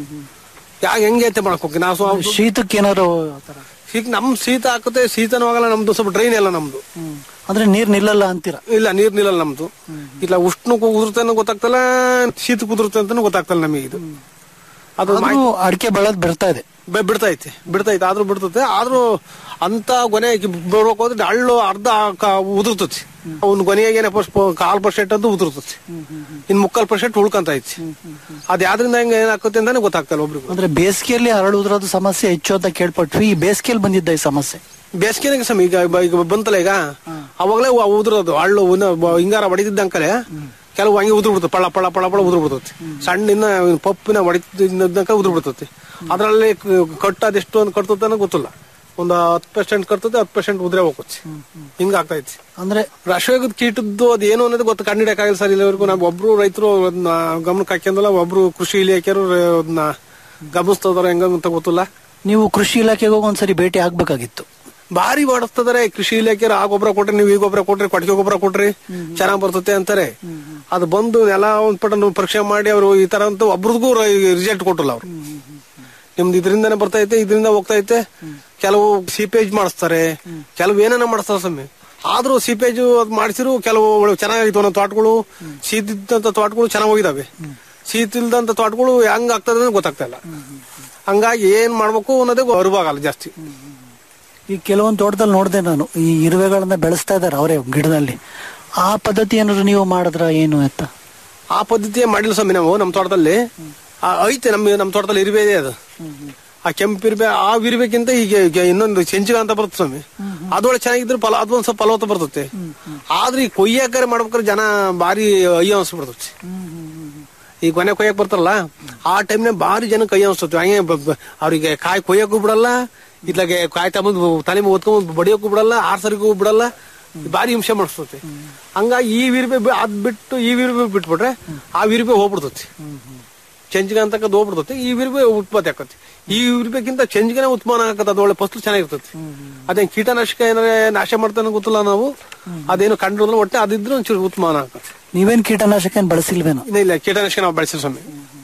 ಯಾಕೆ ಹೆಂಗೆ ಐತೆ ಮಾಡಕ್ ಹೋಗಿ ನಾವು ಸ್ವ- ಶೀತಕ್ಕೆ ಏನಾದ್ರು ಶೀತ ನಮ್ ಶೀತ ಹಾಕುತ್ತೆ ಶೀತನೂ ಆಗಲ್ಲ ನಮ್ದು ಸ್ವಲ್ಪ ಡ್ರೈನ್ ಎಲ್ಲ ನಮ್ದು ಅಂದ್ರೆ ನೀರ್ ನಿಲ್ಲಲ್ಲ ಅಂತೀರಾ ಇಲ್ಲ ನೀರ್ ನಿಲ್ಲಲ್ಲ ನಮ್ದು ಇಲ್ಲ ಉಷ್ಣಕ್ಕೂ ಉದುರುತ್ತೆ ಅನ್ನೋ ಗೊತ್ತಾಗ್ತಲ್ಲ ಶೀತಕ್ಕೆ ಉದುರುತ್ತೆ ಅಂತಾನು ಗೊತ್ತಾಗ್ತಲ್ಲ ನಮಗೆ ಇದು ಅದು ಆದ್ರೂ ಅಡಿಕೆ ಬೆಳೆದ್ ಬರ್ತಾ ಇದೆ ಬೆ- ಬಿಡ್ತೈತೆ ಬಿಡ್ತೈತೆ ಆದ್ರೂ ಬಿಡ್ತೈತೆ ಆದ್ರೂ ಅಂತ ಗೊನೆ ಬರ್ಬೇಕು ಹೋದ್ರೆ ಹಳ್ಳು ಅರ್ಧ ಕ- ಉದುರ್ತತಿ ಅವ್ನ ಗೊನೆಗೆ ಕಾಲ್ ಪರ್ಸೆಂಟ್ ಅಂತ ಉದುರ್ತತಿ ಇನ್ ಮುಕ್ಕಾಲ್ ಪರ್ಸೆಂಟ್ ಉಳ್ಕಂತ ಐತಿ ಅದ್ ಯಾವ್ದ್ರಿಂದ ಹೆಂಗ ಏನಾಗುತ್ತೆ ಅಂತಾನೆ ಗೊತ್ತಾಗ್ತಲ್ಲ ಒಬ್ರಿಗೆ ಅಂದ್ರೆ ಬೇಸಿಗೆಯಲ್ಲಿ ಹರಳು ಉದ್ರೋದು ಸಮಸ್ಯೆ ಹೆಚ್ಚು ಅಂತ ಕೇಳ್ಪಟ್ವಿ ಈ ಬೇಸಿಗೆಯಲ್ಲಿ ಬಂದಿದ್ದ ಈ ಸಮಸ್ಯೆ ಬೇಸಿಗೆನಾಗ ಸಮ ಈಗ ಬ- ಈಗ ಬಂತಲ್ಲ ಈಗ ಅವಾಗಲೇ ಅವು ಉದುರೋದು ಹಳ್ಳು ಇನ್ನ ಬ- ಹಿಂಗಾರ ಹೊಡಿತಿದ್ದಂಕಲೆ ಕೆಲವು ಹಂಗೆ ಉದುರು ಬಿಡ್ತದೆ ಪಳ ಪಳ ಪಳ ಪಳ ಉದುರು ಬಿಡ್ತೈತಿ ಸಣ್ಣ ಇನ್ನ ಪಪ್ಪಿನ ಹೊಡಿತಿದ್ದಂಕ ಉದುರು ಬಿಡ್ತೈತಿ ಅದ್ರಲ್ಲಿ ಕ- ಕಟ್ಟು ಅದೆಷ್ಟು ಅಂತ ಕಟ್ತದೆ ಅನ್ನೋ ಗೊತ್ತಿಲ್ಲ ಒಂದು ಹತ್ತು ಪರ್ಸೆಂಟ್ ಕಟ್ತದೆ ಹತ್ತು ಪರ್ಸೆಂಟ್ ಉದ್ರೆ ಹೋಗುತ್ತೆ ಹಿಂಗ ಆಗ್ತೈತಿ ಅಂದ್ರೆ ರಸವೇಗದ ಕೀಟದ್ದು ಅದು ಏನು ಅನ್ನೋದು ಗೊತ್ತು ಕಂಡಿಡಿಯಕ್ಕಾಗಿಲ್ಲ ಸರ್ ಇಲ್ಲಿವರೆಗೂ ನಾವು ಒಬ್ರು ರೈತರು ಅದನ್ನ ಗಮನಕ್ಕೆ ಹಾಕ್ಯಂದಲ್ಲ ಒಬ್ರು ಕೃಷಿ ಇಲಾಖೆಯವರು ಅದನ್ನ ಗಮನಿಸ್ತದಾರ ಹೆಂಗ ಅಂತ ಗೊತ್ತಿಲ್ಲ ನೀವು ಕೃಷಿ ಇಲಾಖೆಗೆ ಹೋಗಿ ಒಂದ್ಸರಿ ಭೇಟಿ ಆಗ್ಬೇಕಾಗಿತ್ತು ಭಾರಿ ಮಾಡಿಸ್ತದಾರೆ ಕೃಷಿ ಇಲಾಖೆಯವರು ಆ ಗೊಬ್ಬರ ಕೊಟ್ರಿ ನೀವು ಈ ಗೊಬ್ಬರ ಕೊಟ್ರಿ ಕೊಟ್ಟಿಗೆ ಗೊಬ್ಬರ ಕೊಟ್ರಿ ಚೆನ್ನಾಗ್ ಬರ್ತತೆ ಅಂತಾರೆ ಅದು ಬಂದು ಎಲ್ಲ ಒಂದ್ ಪಟ ನೀವು ಪರೀಕ್ಷೆ ಮಾಡಿ ಅವರು ಈ ತರ ಅಂತ ಒಬ್ರಿಗೂ ರಿಸಲ್ಟ್ ಕೊಟ್ಟಿಲ್ಲ ಅವ್ರು ನಿಮ್ದು ಇದರಿಂದನೇ ಬರ್ತೈತೆ ಇದರಿಂದ ಹೋಗ್ತೈತೆ ಕೆಲವು ಸಿಪೇಜ್ ಮಾಡಿಸ್ತಾರೆ ಕೆಲವು ಏನೇನೋ ಮಾಡಿಸ್ತಾರೆ ಸ್ವಾಮಿ ಆದ್ರೂ ಸಿಪೇಜ್ ಅದ್ ಮಾಡಿಸಿರು ಕೆಲವು ಒಳ್ಳೆ ಚೆನ್ನಾಗಿತ್ತು ಅನ್ನೋ ತೋಟಗಳು ಶೀತ ಇದ್ದಂತ ತೋಟಗಳು ಚೆನ್ನಾಗಿ ಹೋಗಿದಾವೆ ಶೀತ ಇಲ್ದಂತ ತೋಟಗಳು ಹೆಂಗ್ ಆಗ್ತದೆ ಅನ್ನೋದು ಗೊತ್ತಾಗ್ತಾ ಇಲ್ಲ ಹಂಗಾಗಿ ಏನ್ ಮಾಡ್ಬೇಕು ಅನ್ನೋದೇ ಅರಿವಾಗಲ್ಲ ಜಾಸ್ತಿ ಈ ಕೆಲವೊಂದು ತೋಟದಲ್ಲಿ ನೋಡಿದೆ ನಾನು ಈ ಇರುವೆಗಳನ್ನ ಬೆಳೆಸ್ತಾ ಇದಾರೆ ಅವರೇ ಗಿಡದಲ್ಲಿ ಆ ಪದ್ಧತಿ ಏನಾದ್ರು ನೀವು ಮಾಡಿದ್ರ ಏನು ಅಂತ ಆ ಪದ್ಧತಿಯೇ ಮಾಡಿಲ್ಲ ಸ್ವಾಮಿ ನಾವು ನಮ್ಮ ತೋಟದಲ್ಲಿ ಆ, ಐತೆ ನಮ್ಮ ನಮ್ಮ ತೋಟದಲ್ಲಿ ಇರುವೆ ಇದೆ ಅದು ಆ ಕೆಂಪು ಇರುವೆ ಆ ಇರ್ಬೇಕಿಂತ ಈಗ ಈಗ ಇನ್ನೊಂದು ಚೆಂಚಿಗ ಅಂತ ಬರುತ್ತೆ ಸ್ವಾಮಿ ಅದೊಳಗೆ ಚೆನ್ನಾಗಿದ್ರೆ ಫಲ ಅದು ಒಂದ್ ಸ್ವಲ್ಪ ಫಲವತ್ತ ಬರ್ತತೆ ಆದ್ರೆ ಈ ಕೊಯ್ಯಾಕರೆ ಮಾಡ್ಬೇಕಾದ್ರೆ ಜನ ಭಾರಿ ಅಯ್ಯ ಅನ್ಸ್ಬಿಡ್ತೈತಿ ಈ ಕೊನೆ ಕೊಯ್ಯಕ್ ಬರ್ತಾರಲ್ಲ ಆ ಟೈಮ್ನ ಭಾರಿ ಜನ ಕೈ ಅನ್ಸ್ತತಿ ಹಂಗೆ ಬ- ಬ- ಅವ್ರಿಗೆ ಕಾಯಿ ಕೊಯ್ಯಕ್ಕೂ ಬಿಡಲ್ಲ ಇತ್ಲಾಗೆ ಕಾಯಿ ತಗೊಂಡು ತಲೆ ಮೇಲೆ ಹೊತ್ಕೊಂಡ್ ಬಡಿಯೋಕ್ಕೂ ಬಿಡಲ್ಲ ಆರ್ಸರಿಗೂ ಬಿಡಲ್ಲ ಭಾರಿ ಹಿಂಸೆ ಮಾಡಿಸ್ತತಿ ಹಂಗಾಗಿ ಈ ವಿರ್ಬೆ ಬಿ- ಅದ್ ಬಿಟ್ಟು ಈ ವಿರ್ಬೆ ಬಿಟ್ಬಿಟ್ರೆ ಆ ವಿರ್ಬೆ ಹೋಗ್ಬಿಡ್ತತಿ ಚೆಂಜಿಗೆ ಅಂತಕ್ಕದ್ದು ಹೋಗ್ಬಿಡ್ತತಿ ಈ ವಿರ್ಬೆ ಉತ್ಪತ್ತಿ ಆಕತಿ ಈ ವಿರ್ಬೇಕಿಂತ ಚೆಂಜಿಗೆನೆ ಉತ್ಪನ್ನ ಆಗತ್ತೆ ಅದು ಒಳ್ಳೆ ಫಸಲು ಚೆನ್ನಾಗಿರ್ತತಿ ಅದೇನ್ ಕೀಟನಾಶಕ ಏನಾರೆ ನಾಶ ಮಾಡ್ತಾನೆ ಗೊತ್ತಿಲ್ಲ ನಾವು ಅದೇನು ಕಂಡು ಒಟ್ಟೆ ಅದಿದ್ರೆ ಒಂಚೂರು ಉತ್ಪನ್ನ ಆಗತ್ತೆ ನೀವೇನ್ ಕೀಟನಾಶಕ ಏನ್ ಬಳಸಿಲ್ವೇನೋ ಇಲ್ಲ ಇಲ್ಲ ಕೀಟನಾಶಕ ನಾವು ಬಳಸಿಲ್ಲ ಸ್ವಾಮಿ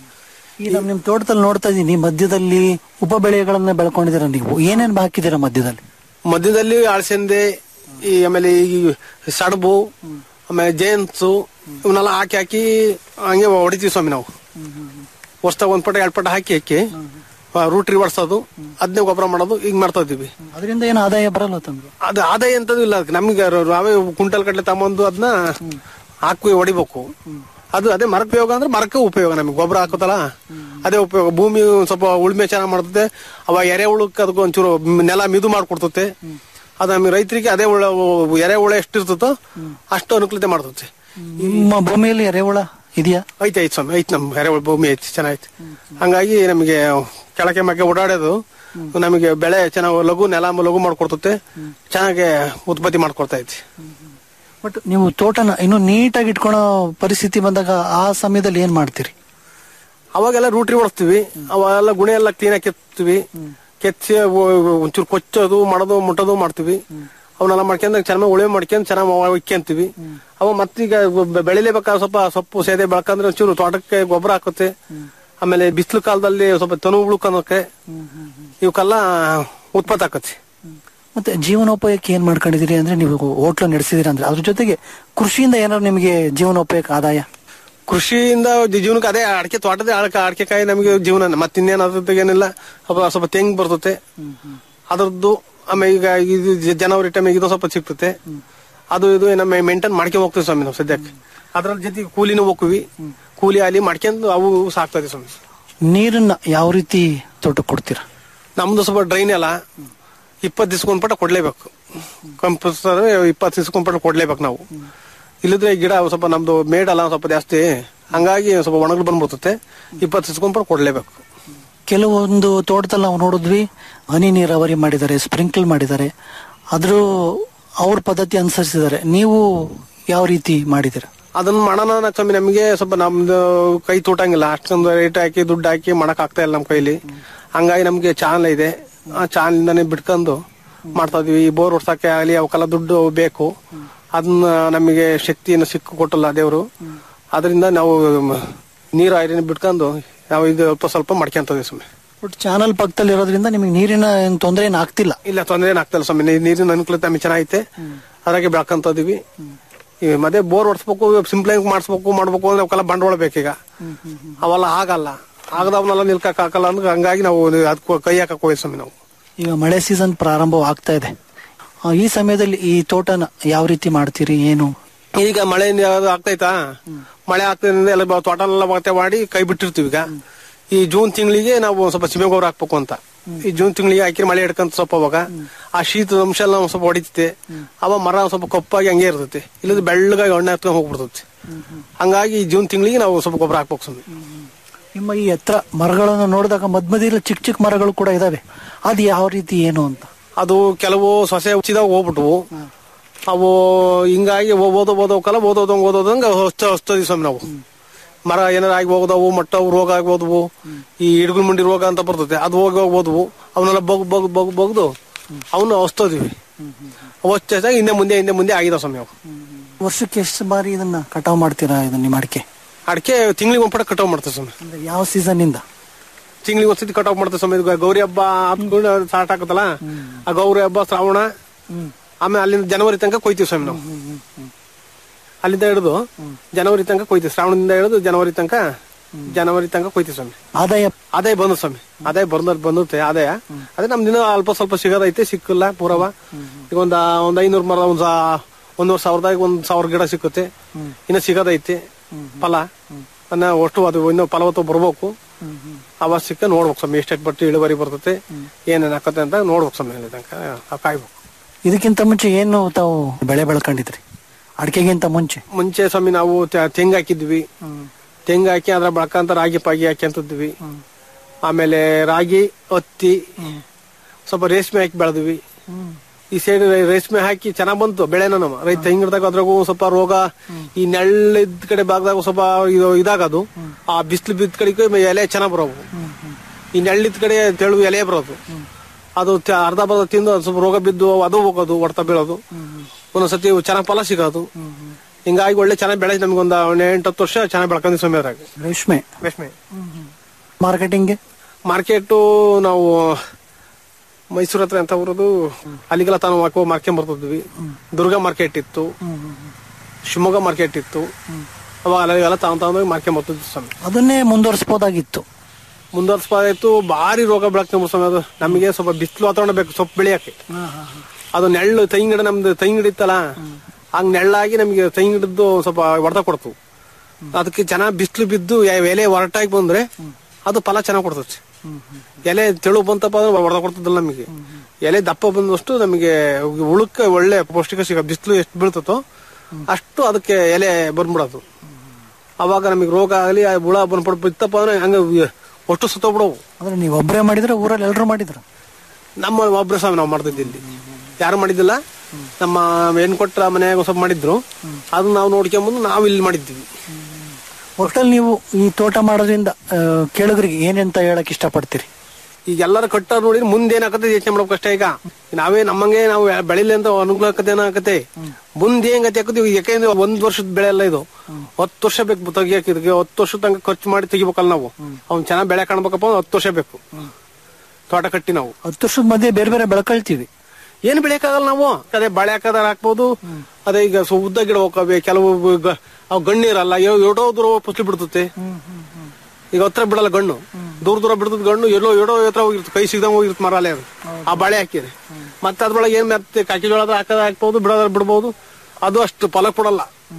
ಈಗ ನಿಮ್ ತೋಟದಲ್ಲಿ ನೋಡ್ತಾ ಇದೀನಿ ಮಧ್ಯದಲ್ಲಿ ಉಪ ಬೆಳೆಗಳನ್ನ ಬೆಳ್ಕೊಂಡಿದ್ದೀರಾ ನೀವು ಏನೇನ್ ಹಾಕಿದ್ದೀರಾ ಮಧ್ಯದಲ್ಲಿ ಮಧ್ಯದಲ್ಲಿ ಅಳಸಂದೆ ಈ ಆಮೇಲೆ ಈ ಸಡಬು ಆಮೇಲೆ ಜೇನ್ಸು ಇವನ್ನೆಲ್ಲ ಹಾಕಿ ಹಾಕಿ ಹಂಗೆ ಹೊಡಿತೀವಿ ಸ್ವಾಮಿ ನಾವು ವರ್ಷದಾಗ ಒಂದ್ ಪಟ ಎರಡ್ ಪಟ ಹಾಕಿ ಹಾಕಿ ರೂಟ್ ರಿವರ್ಸೋದು ಅದನ್ನೇ ಗೊಬ್ಬರ ಮಾಡೋದು ಈಗ ಮಾಡ್ತಾ ಇದೀವಿ ಅದರಿಂದ ಏನು ಆದಾಯ ಬರಲ್ಲ ತಂದ್ರು ಅದು ಆದಾಯ ಅಂತದ್ದು ಇಲ್ಲ ಅದಕ್ಕೆ ನಮ್ಗೆ ರ- ನಾವೇ ಕುಂಟಲ್ ಕಟ್ಲೆ ತಗೊಂಬಂದು ಅದನ್ನ ಹಾಕಿ ಹೊಡಿಬೇಕು ಅದು ಅದೇ ಮರಕ್ಕೆ ಉಪಯೋಗ ಅಂದ್ರೆ ಮರಕ್ಕೆ ಉಪಯೋಗ ನಮಗೆ ಗೊಬ್ಬರ ಹಾಕುತ್ತಲ್ಲ ಅದೇ ಉಪಯೋಗ ಭೂಮಿ ಒಂದ್ ಸ್ವಲ್ಪ ಉಳ್ಮೆ ಚೆನ್ನಾಗಿ ಮಾಡ್ತದೆ ಅವ ಎರೆಹುಳಕ್ಕೆ ಅದಕ್ಕೆ ಒಂಚೂರು ನೆಲ ಮಿದು ಮಾಡ್ಕೊಡ್ತತೆ ಅದು ನಮಗೆ ರೈತರಿಗೆ ಅದೇ ಹುಳ ಎರೆಹುಳ ಎಷ್ಟಿರ್ತತೋ ಅಷ್ಟು ಅನುಕೂಲತೆ ಮಾಡ್ತತೆ ನಿಮ್ಮ ಭೂಮಿಯಲ್ಲಿ ಎರೆಹುಳ ಇದೆಯಾ ಐತೆ ಐತೆ ಸ್ವಾಮಿ ಐತೆ ನಮ್ ಎರೆಹುಳ ಭೂಮಿ ಐತಿ ಚೆನ್ನಾಗೈತೆ ಹಂಗಾಗಿ ನಮಗೆ ಕೆಳಕ್ಕೆ ಮಗ್ಗೆ ಓಡಾಡೋದು ನಮಗೆ ಬೆಳೆ ಚೆನ್ನಾಗಿ ಲಘು ನೆಲ ಲಘು ಮಾಡ್ಕೊಡ್ತತೆ ಚೆನ್ನಾಗಿ ಉತ್ಪತ್ತಿ ಮಾಡ್ಕೊಡ್ತಾ ಐತಿ ಬಟ್ ನೀವು ತೋಟನ ಇನ್ನು ನೀಟಾಗಿ ಇಟ್ಕೊಳೋ ಪರಿಸ್ಥಿತಿ ಬಂದಾಗ ಆ ಸಮಯದಲ್ಲಿ ಏನ್ ಮಾಡ್ತೀರಿ ಅವಾಗೆಲ್ಲ ರೂಟ್ರಿ ಹೊಡಿಸ್ತೀವಿ ಅವೆಲ್ಲ ಗುಣೆ ಎಲ್ಲ ಕ್ಲೀನ್ ಆಗಿ ಕೆತ್ತೀವಿ ಕೆತ್ತಿ ಅವು ಒಂಚೂರು ಕೊಚ್ಚೋದು ಮಾಡೋದು ಮುಟ್ಟೋದು ಮಾಡ್ತೀವಿ ಅವನ್ನೆಲ್ಲ ಮಾಡ್ಕೊಂಡ್ ಚೆನ್ನಾಗಿ ಉಳುಮೆ ಮಾಡ್ಕೊಂಡ್ ಚೆನ್ನಾಗಿ ಇಕ್ಕೊಂತೀವಿ ಅವ ಮತ್ತೀಗ ಬೆ- ಬೆಳಿಲೇಬೇಕಾದ್ರೆ ಸ್ವಲ್ಪ ಸೊಪ್ಪು ಸೇದೆ ಬೆಳ್ಕಂದ್ರೆ ಒಂಚೂರು ತೋಟಕ್ಕೆ ಗೊಬ್ಬರ ಹಾಕುತ್ತೆ ಆಮೇಲೆ ಬಿಸಿಲು ಕಾಲದಲ್ಲಿ ಸ್ವಲ್ಪ ತನು ಉಳ್ಕೊಳಕ್ಕೆ ಇವಕ್ಕೆಲ್ಲ ಉತ್ಪತ್ತಿ ಆಕತಿ ಮತ್ತೆ ಜೀವನೋಪಾಯಕ್ಕೆ ಏನ್ ಮಾಡ್ಕೊಂಡಿದೀರಿ ಅಂದ್ರೆ ನೀವು ಹೋಟ್ಲು ನಡೆಸಿದಿರಿ ಅಂದ್ರೆ ಅದ್ರ ಜೊತೆಗೆ ಕೃಷಿಯಿಂದ ಏನಾದ್ರು ನಿಮಗೆ ಜೀವನೋಪಾಯಕ್ಕೆ ಆದಾಯ ಕೃಷಿಯಿಂದ ಜಿ- ಜೀವನಕ್ಕೆ ಅದೇ ಅಡಿಕೆ ತೋಟದ ಅಡಕೆ ಅಡಿಕೆಕಾಯಿ ನಮಗೆ ಜೀವನ ಮತ್ತಿನ್ನೇನು ಅದ್ರ ಏನಿಲ್ಲ ಸ್ವಲ್ಪ ಸ್ವಲ್ಪ ತೆಂಗ್ ಬರ್ತತೆ ಅದರದ್ದು ಆಮೇಲೆ ಈಗ ಇದು ಜ- ಜನವರಿ ಟೈಮಿಗೆ ಇದು ಸ್ವಲ್ಪ ಸಿಗ್ತತೆ ಅದು ಇದು ನಮ್ಮ ಮೇಂಟೈನ್ ಮಾಡ್ಕೊಂಡ್ ಹೋಗ್ತೀವಿ ಸ್ವಾಮಿ ನಾವು ಸದ್ಯಕ್ಕೆ ಅದ್ರ ಜೊತೆಗೆ ಕೂಲಿನೂ ಹೋಗ್ತೀವಿ ಕೂಲಿ ಅಲ್ಲಿ ಮಾಡ್ಕೊಂಡು ಅವು ಸಾಕ್ತದೆ ಸ್ವಾಮಿ ನೀರನ್ನ ಯಾವ ರೀತಿ ತೋಟಕ್ಕೆ ಕೊಡ್ತೀರಾ ನಮ್ದು ಸ್ವಲ್ಪ ಡ್ರೈನ್ ಎಲ್ಲ ಇಪ್ಪತ್ತು ದಿವ್ಸಕ್ಕೊಂದ್ ಪಟ ಕೊಡ್ಲೇಬೇಕು ಕಂಪಲ್ಸರಿ ಇಪ್ಪತ್ತು ದಿವ್ಸಕ್ಕೊಂದ್ ಪಟ ಕೊಡ್ಲೇಬೇಕು ನಾವು ಇಲ್ಲದ್ರೆ ಗಿಡ ಸ್ವಲ್ಪ ನಮ್ದು ಮೇಡಲ್ಲ ಸ್ವಲ್ಪ ಜಾಸ್ತಿ ಹಂಗಾಗಿ ಸ್ವಲ್ಪ ಒಣಗಲು ಬಂದ್ಬಿಡ್ತತೆ ಇಪ್ಪತ್ತು ದಿವ್ಸಕ್ಕೊಂದ್ ಪಟ ಕೊಡ್ಲೇಬೇಕು ಕೆಲವೊಂದು ತೋಟದಲ್ಲಿ ನಾವು ನೋಡಿದ್ವಿ ಹನಿ ನೀರಾವರಿ ಮಾಡಿದ್ದಾರೆ ಸ್ಪ್ರಿಂಕಲ್ ಮಾಡಿದ್ದಾರೆ ಆದ್ರೂ ಅವ್ರ ಪದ್ಧತಿ ಅನುಸರಿಸಿದ್ದಾರೆ ನೀವು ಯಾವ ರೀತಿ ಮಾಡಿದ್ದೀರಾ ಅದನ್ನ ಮಾಡೋಣ ಸ್ವಾಮಿ ನಮಗೆ ಸ್ವಲ್ಪ ನಮ್ದು ಕೈ ತೂಟಂಗಿಲ್ಲ ಅಷ್ಟೊಂದು ರೇಟ್ ಹಾಕಿ ದುಡ್ಡು ಹಾಕಿ ಮಾಡಕ್ ಆಗ್ತಾ ಇಲ್ಲ ನಮ್ ಕೈಲಿ ಹಂಗಾಗಿ ನಮ್ಗೆ ಚಾನಲ್ ಇದೆ ಆ ಚಾನಲಿಂದಾನೇ ಬಿಟ್ಕೊಂಡು ಮಾಡ್ತಾ ಇದೀವಿ ಈ ಬೋರ್ ಹೊಡ್ಸಕ್ಕೆ ಆಗಲಿ ಅವಕ್ಕೆಲ್ಲ ದುಡ್ಡು ಬೇಕು ಅದನ್ನ ನಮಗೆ ಶಕ್ತಿಯನ್ನು ಸಿಕ್ಕು ಕೊಟ್ಟಲ್ಲ ದೇವರು ಅದರಿಂದ ನಾವು ನೀರು ಐರಿನ ಬಿಟ್ಕೊಂಡು ನಾವು ಇದು ಸ್ವಲ್ಪ ಸ್ವಲ್ಪ ಮಾಡ್ಕೊಂತದ್ವಿ ಸ್ವಾಮಿ ಬಟ್ ಚಾನಲ್ ಪಕ್ಕದಲ್ಲಿ ಇರೋದ್ರಿಂದ ನಿಮಗೆ ನೀರಿನ ಏನ್ ತೊಂದರೆ ಏನು ಆಗ್ತಿಲ್ಲ ಇಲ್ಲ ತೊಂದರೆ ಏನಾಗ್ತಿಲ್ಲ ಸ್ವಾಮಿ ನೀ- ನೀರಿನ ಅನುಕೂಲತೆ ನಮಗೆ ಚೆನ್ನಾಗೈತೆ ಅದ್ರಾಗೆ ಬೆಳ್ಕೊಂತ ಇದೀವಿ ಈ ಮತ್ತೆ ಬೋರ್ ಹೊಡ್ಸ್ಬೇಕು ಸಿಂಪ್ಲೈನ್ ಮಾಡಿಸ್ಬೇಕು ಮಾಡ್ಬೇಕು ಅಂದ್ರೆ ಅವಕ್ಕೆಲ್ಲ ಬಂಡವಾಳ ಬೇಕೀಗ ಅವೆಲ್ಲ ಆಗಲ್ಲ ಆಗದವನ್ನೆಲ್ಲ ನಿಲ್ಕಕ್ ಹಾಕಲ್ಲ ಅಂದ್ರೆ ಹಂಗಾಗಿ ನಾವು ಅದಕ್ಕೆ ಕೈ ಹಾಕಕ್ ಹೋಗಿ ಸ್ವಾಮಿ ನಾವು ಈಗ ಮಳೆ ಸೀಸನ್ ಪ್ರಾರಂಭ ಆಗ್ತಾ ಇದೆ ಆ, ಈ ಸಮಯದಲ್ಲಿ ಈ ತೋಟನ ಯಾವ ರೀತಿ ಮಾಡ್ತೀರಿ ಏನು ಈಗ ಮಳೆ ಯಾವ್ದು ಆಗ್ತೈತಾ ಮಳೆ ಆಗ್ತದಿಂದ ಎಲ್ಲ ಬ- ತೋಟ ಎಲ್ಲ ಮತ್ತೆ ಮಾಡಿ ಕೈ ಬಿಟ್ಟಿರ್ತೀವಿ ಈಗ ಈ ಜೂನ್ ತಿಂಗಳಿಗೆ ನಾವು ಒಂದ್ ಸ್ವಲ್ಪ ಸಿಮೆ ಗೊಬ್ಬರ ಹಾಕ್ಬೇಕು ಅಂತ ಈ ಜೂನ್ ತಿಂಗಳಿಗೆ ಹಾಕಿ ಮಳೆ ಹಿಡ್ಕಂತ ಸ್ವಲ್ಪ ಅವಾಗ ಆ ಶೀತದ ಅಂಶ ಎಲ್ಲ ಒಂದ್ ಸ್ವಲ್ಪ ಹೊಡಿತೈತೆ ಅವ ಮರ ಒಂದ್ ಸ್ವಲ್ಪ ಕಪ್ಪಾಗಿ ಹಂಗೆ ಇರ್ತೈತೆ ಇಲ್ಲದ್ರೆ ಬೆಳ್ಳಗಾಗಿ ಎಣ್ಣೆ ಹತ್ಕೊಂಡ್ ಹೋಗ್ಬಿಡ್ತೈತಿ ಹಂಗಾಗಿ ಈ ಜೂನ್ ತಿಂಗಳಿಗೆ ನಾವು ಸ್ವಲ್ಪ ಗೊಬ್ಬರ ಹಾಕ್ಬೇಕು ಸ್ವಾಮಿ ನಿಮ್ಮ ಈ ಎತ್ತರ ಮರಗಳನ್ನು ನೋಡಿದಾಗ ಮಧ್ಯ ಮಧ್ಯದಲ್ಲಿ ಚಿಕ್ಕ ಚಿಕ್ಕ ಮರಗಳು ಕೂಡ ಇದಾವೆ ಅದು ಯಾವ ರೀತಿ ಏನು ಅಂತ ಅದು ಕೆಲವು ಸೊಸೆ ಉಚ್ಚಿದಾಗ ಹೋಗ್ಬಿಟ್ವು ಅವು ಹಿಂಗಾಗಿ ಓದೋ ಓದೋಕಲ್ಲ ಓದೋದಂಗ ಓದೋದಂಗ ಹೊಸ್ತ ಹೊಸ್ತದಿ ಸ್ವಾಮಿ ನಾವು ಮರ ಏನಾರ ಆಗಿ ಹೋಗದವು ಮಟ್ಟವು ರೋಗ ಆಗಿ ಹೋದವು ಈ ಹಿಡ್ಗುಲ್ ಮುಂಡಿ ರೋಗ ಅಂತ ಬರ್ತದೆ ಅದು ಹೋಗಿ ಹೋಗಿ ಹೋದವು ಅವನ್ನೆಲ್ಲ ಬಗ್ ಬಗ್ ಬಗ್ ಬಗ್ದು ಅವನ್ನ ಹೊಸ್ತದಿವಿ ಹೊಸ್ತಾಗ ಹಿಂದೆ ಮುಂದೆ ಹಿಂದೆ ಮುಂದೆ ಆಗಿದಾವ ಸ್ವಾಮಿ ಅವು ವರ್ಷಕ್ಕೆ ಎಷ್ಟು ಬಾರಿ ಇದನ್ನ ಕಟಾವ್ ಮಾಡ್ತೀರಾ ಇದನ್ನ ನಿಮ್ಮ ಅಡಿಕೆ ಅಡಿಕೆ ತಿಂಗಳಿಗೆ ಒಂದ್ ಪಟ ಕಟಾವ್ ಮಾಡ್ತೇವೆ ಸ್ವಾಮಿ ಅಂದ್ರೆ ಯಾವ ಸೀಸನ್ ಇಂದ ತಿಂಗಳಿಗೆ ಒಂದ್ಸತಿ ಕಟಾವ್ ಮಾಡ್ತೇವೆ ಸ್ವಾಮಿ ಇದು ಗೌರಿ ಹಬ್ಬ ಹತ್ಕೊಂಡು ಸ್ಟಾರ್ಟ್ ಆಗುತ್ತಲ್ಲ ಆ ಗೌರಿ ಹಬ್ಬ ಶ್ರಾವಣ ಆಮೇಲೆ ಅಲ್ಲಿಂದ ಜನವರಿ ತನಕ ಕೊಯ್ತೀವಿ ಸ್ವಾಮಿ ನಾವು ಅಲ್ಲಿಂದ ಹಿಡಿದು ಜನವರಿ ತನಕ ಕೊಯ್ತೀವಿ ಶ್ರಾವಣದಿಂದ ಹಿಡಿದು ಜನವರಿ ತನಕ ಜನವರಿ ತನಕ ಕೊಯ್ತೀವಿ ಸ್ವಾಮಿ ಆದಾಯ ಆದಾಯ ಬಂದು ಸ್ವಾಮಿ ಆದಾಯ ಬಂದ ಬಂದುತ್ತೆ ಆದಾಯ ಅದೇ ನಮ್ ದಿನ ಅಲ್ಪ ಸ್ವಲ್ಪ ಸಿಗೋದೈತೆ ಸಿಕ್ಕಿಲ್ಲ ಪೂರವ ಈಗ ಒಂದ್ ಒಂದ್ ಐನೂರು ಮರ ಒಂದ್ ಸಾ- ಒಂದೂವರೆ ಸಾವಿರದಾಗ ಒಂದ್ ಸಾವಿರ ಗಿಡ ಸಿಕ್ಕುತ್ತೆ ಇನ್ನ ಸಿಗೋದೈತೆ ಫಲ ಅನ್ನ ಒಟ್ಟು ಅದು ಇನ್ನು ಫಲವತ್ತು ಬರ್ಬೇಕು ಅವಾಗ ಸಿಕ್ಕ ನೋಡ್ಬೇಕು ಸ್ವಾಮಿ ಎಷ್ಟೆಷ್ಟು ಬಟ್ಟಿ ಇಳುವರಿ ಬರ್ತತೆ ಏನೇನ್ ಹಾಕತ್ತೆ ಅಂತ ನೋಡ್ಬೇಕು ಸ್ವಾಮಿ ಅಲ್ಲಿ ತನಕ ಆ ಕಾಯ್ಬೇಕು ಇದಕ್ಕಿಂತ ಮುಂಚೆ ಏನು ತಾವು ಬೆಳೆ ಬೆಳ್ಕೊಂಡಿದ್ರಿ ಅಡಿಕೆಗಿಂತ ಮುಂಚೆ ಮುಂಚೆ ಸ್ವಾಮಿ ನಾವು ತೆ- ತೆಂಗು ಹಾಕಿದ್ವಿ ತೆಂಗು ಹಾಕಿ ಅದ್ರ ಬಳಕಂತ ರಾಗಿ ಪಾಗಿ ಹಾಕ್ಯಂತಿದ್ವಿ ಆಮೇಲೆ ರಾಗಿ ಹತ್ತಿ ಸ್ವಲ್ಪ ರೇಷ್ಮೆ ಹಾಕಿ ಬೆಳೆದ್ವಿ ಈ ಸೈಡ್ ರೇಷ್ಮೆ ಹಾಕಿ ಚೆನ್ನಾಗ್ ಬಂತು ಬೆಳೆನ ನಮ್ಮ ರೈತ ತೆಂಗಿಡ್ದಾಗ ಅದ್ರಾಗೂ ಸ್ವಲ್ಪ ರೋಗ ಈ ನೆಳ್ಳಿದ್ ಕಡೆ ಭಾಗದಾಗ ಸ್ವಲ್ಪ ಇದು ಇದಾಗದು ಆ ಬಿಸಿಲು ಬಿದ್ದ ಕಡೆಗೆ ಎಲೆ ಚೆನ್ನಾಗ್ ಬರೋವು ಈ ನೆಳ್ಳಿದ್ ಕಡೆ ತೆಳು ಎಲೆ ಬರೋದು ಅದು ತ- ಅರ್ಧ ಬರ್ಧ ತಿಂದು ಅದ್ ಸ್ವಲ್ಪ ರೋಗ ಬಿದ್ದು ಅದು ಹೋಗೋದು ಹೊಡ್ತಾ ಬೀಳೋದು ಒಂದೊಂದ್ಸತಿ ಚೆನ್ನಾಗ್ ಫಲ ಸಿಗೋದು ಹಿಂಗಾಗಿ ಒಳ್ಳೆ ಚೆನ್ನಾಗಿ ಬೆಳೆ ನಮ್ಗೊಂದು ಎಂಟು ಹತ್ತು ವರ್ಷ ಚೆನ್ನಾಗಿ ಬೆಳ್ಕೊಂಡಿ ಸ್ವಾಮಿ ಅದ್ರಾಗ ರೇಷ್ಮೆ ರೇಷ್ಮೆ ಮಾರ್ಕೆಟಿಂಗ್ಗೆ ಮಾರ್ಕೆಟ್ ನಾವು ಮೈಸೂರ್ ಹತ್ರ ಅಂತ ಬರೋದು ಅಲ್ಲಿಗೆಲ್ಲ ತಾನು ಹಾಕೋ ಮಾರ್ಕೆಟ್ ಬರ್ತಿದ್ವಿ ದುರ್ಗಾ ಮಾರ್ಕೆಟ್ ಇತ್ತು ಶಿವಮೊಗ್ಗ ಮಾರ್ಕೆಟ್ ಇತ್ತು ಅವಾಗ ಅಲ್ಲಿಗೆಲ್ಲ ತಾನು ತಾನು ಮಾರ್ಕೆಟ್ ಬರ್ತಿದ್ವಿ ಸ್ವಾಮಿ ಅದನ್ನೇ ಮುಂದುವರಿಸಬಹುದಾಗಿತ್ತು ಮುಂದುವರ್ಸ್ಬಾರ್ದಾಯ್ತು ಭಾರಿ ರೋಗ ಬೆಳಕ್ ಸ್ವಾಮಿ ಅದು ನಮಗೆ ಸ್ವಲ್ಪ ಬಿಸಿಲು ವಾತಾವರಣ ಬೇಕು ಸೊಪ್ಪು ಬೆಳೆಯಕ್ಕೆ ಅದು ನೆಳ್ಳು ತೆಂಗಿನ ಗಿಡ ನಮ್ದು ತೆಂಗಿನ ಗಿಡ ಇತ್ತಲ್ಲ ಹಂಗ್ ನೆಳ್ಳಾಗಿ ನಮಗೆ ತೆಂಗಿನ ಗಿಡದ್ದು ಸ್ವಲ್ಪ ಹೊಡೆತ ಕೊಡ್ತು ಅದಕ್ಕೆ ಚೆನ್ನಾಗಿ ಬಿಸಿಲು ಬಿದ್ದು ಯ- ಎಲೆ ಹೊರಟಾಗಿ ಬಂದ್ರೆ ಅದು ಫಲ ಚೆನ್ನಾಗಿ ಕೊಡ್ತದೆ ಎಲೆ ತೆಳು ಬಂತಪ್ಪ ಅಂದ್ರೆ ಹೊಡೆದ ಕೊಡ್ತದಲ್ಲ ನಮಗೆ ಎಲೆ ದಪ್ಪ ಬಂದಷ್ಟು ನಮಗೆ ಉಳುಕ್ಕ ಒಳ್ಳೆ ಪೌಷ್ಟಿಕ ಸಿಗ ಬಿಸಿಲು ಎಷ್ಟು ಬೀಳ್ತತೋ ಅಷ್ಟು ಅದಕ್ಕೆ ಎಲೆ ಬಂದ್ಬಿಡೋದು ಅವಾಗ ನಮಗೆ ರೋಗ ಆಗಲಿ ಹುಳ ಬಂದ್ಬಿಡ್ ಬಿತ್ತಪ್ಪ ಅಂದ್ರೆ ಹಂಗ ಒಟ್ಟು ಸುತ್ತೋಗ್ಬಿಡವು ಅಂದ್ರೆ ನೀವು ಒಬ್ಬರೇ ಮಾಡಿದ್ರೆ ಊರಲ್ಲಿ ಎಲ್ಲರೂ ಮಾಡಿದ್ರ ನಮ್ಮ ಒಬ್ರು ಸ್ವಾಮಿ ನಾವು ಮಾಡ್ತಿದ್ವಿ ಇಲ್ಲಿ ಯಾರು ಮಾಡಿದ್ದಿಲ್ಲ ನಮ್ಮ ಹೆಣ್ ಕೊಟ್ರ ಮನೆಯಾಗ ಸ್ವಲ್ಪ ಮಾಡಿದ್ರು ಅದನ್ನ ನಾವು ನೋಡ್ಕೊಂಬಂದು ನಾವು ಇಲ್ಲಿ ಮಾಡಿದ್ವಿ ಒಟ್ಟಲ್ಲಿ ನೀವು ಈ ತೋಟ ಮಾಡೋದ್ರಿಂದ ಆ, ಕೇಳುಗರಿಗೆ ಏನೆಂತ ಹೇಳಕ್ ಇಷ್ಟಪಡ್ತೀರಿ ಈಗ ಎಲ್ಲರ ಕಟ್ಟ ನೋಡಿ ಮುಂದೆ ಏನಾಗತ್ತೆ ಯೋಚನೆ ಮಾಡ್ಬೇಕು ಅಷ್ಟೇ ಈಗ ನಾವೇ ನಮ್ಮಂಗೆ ನಾವು ಬೆಳಿಲಿ ಅಂತ ಅನುಕೂಲ ಆಕತೆ ಏನಾಗತ್ತೆ ಮುಂದೆ ಹೆಂಗ್ ಗತಿ ಹಾಕತ್ತೀವಿ ಯಾಕೆಂದ್ರೆ ಒಂದ್ ವರ್ಷದ ಬೆಳೆ ಅಲ್ಲ ಇದು ಹತ್ತು ವರ್ಷ ಬೇಕು ತೆಗಿಯಕ್ಕೆ ಇದಕ್ಕೆ ಹತ್ತು ವರ್ಷ ತನಕ ಖರ್ಚು ಮಾಡಿ ತೆಗಿಬೇಕಲ್ಲ ನಾವು ಅವ್ನ್ ಚೆನ್ನಾಗಿ ಬೆಳೆ ಕಾಣ್ಬೇಕಪ್ಪ ಅಂದ್ರೆ ಹತ್ತು ವರ್ಷ ಬೇಕು ತೋಟ ಕಟ್ಟಿ ನಾವು ಹತ್ತು ವರ್ಷದ ಮಧ್ಯೆ ಬೇರೆ ಬೇರೆ ಬೆಳ್ಕೊಳ್ತೀವಿ ಏನ್ ಬೆಳೆಯಕ್ಕಾಗಲ್ಲ ನಾವು ಅದೇ ಬಾಳೆ ಹಾಕದಾರ ಹಾಕ್ಬೋದು ಅದೇ ಈಗ ಸೊ ಉದ್ದ ಗಿಡ ಹೋಗವೆ ಕೆಲವು ಗ- ಅವು ಗಣ್ಣಿರಲ್ಲ ಎಡೋ ದೂರ ಫಸಲು ಬಿಡ್ತತೆ ಈಗ ಹತ್ರ ಬಿಡಲ್ಲ ಗಣ್ಣು ದೂರ ದೂರ ಬಿಡ್ತದ ಗಣ್ಣು ಎಲ್ಲೋ ಎಡೋ ಹತ್ರ ಹೋಗಿರ್ತದೆ ಕೈ ಸಿಗ್ದಂಗ್ ಹೋಗಿರುತ್ತೆ ಮರ ಅಲ್ಲೇ ಅದು ಆ ಬಾಳೆ ಹಾಕಿರಿ ಮತ್ತೆ ಅದ್ರೊಳಗೆ ಏನ್ ಮತ್ತೆ ಕಾಕಿ ಜೋಳ ಹಾಕದ ಹಾಕ್ಬೋದು ಬಿಡೋದ್ರ ಬಿಡ್ಬೋದು ಅದು ಅಷ್ಟು ಫಲ ಕೊಡಲ್ಲ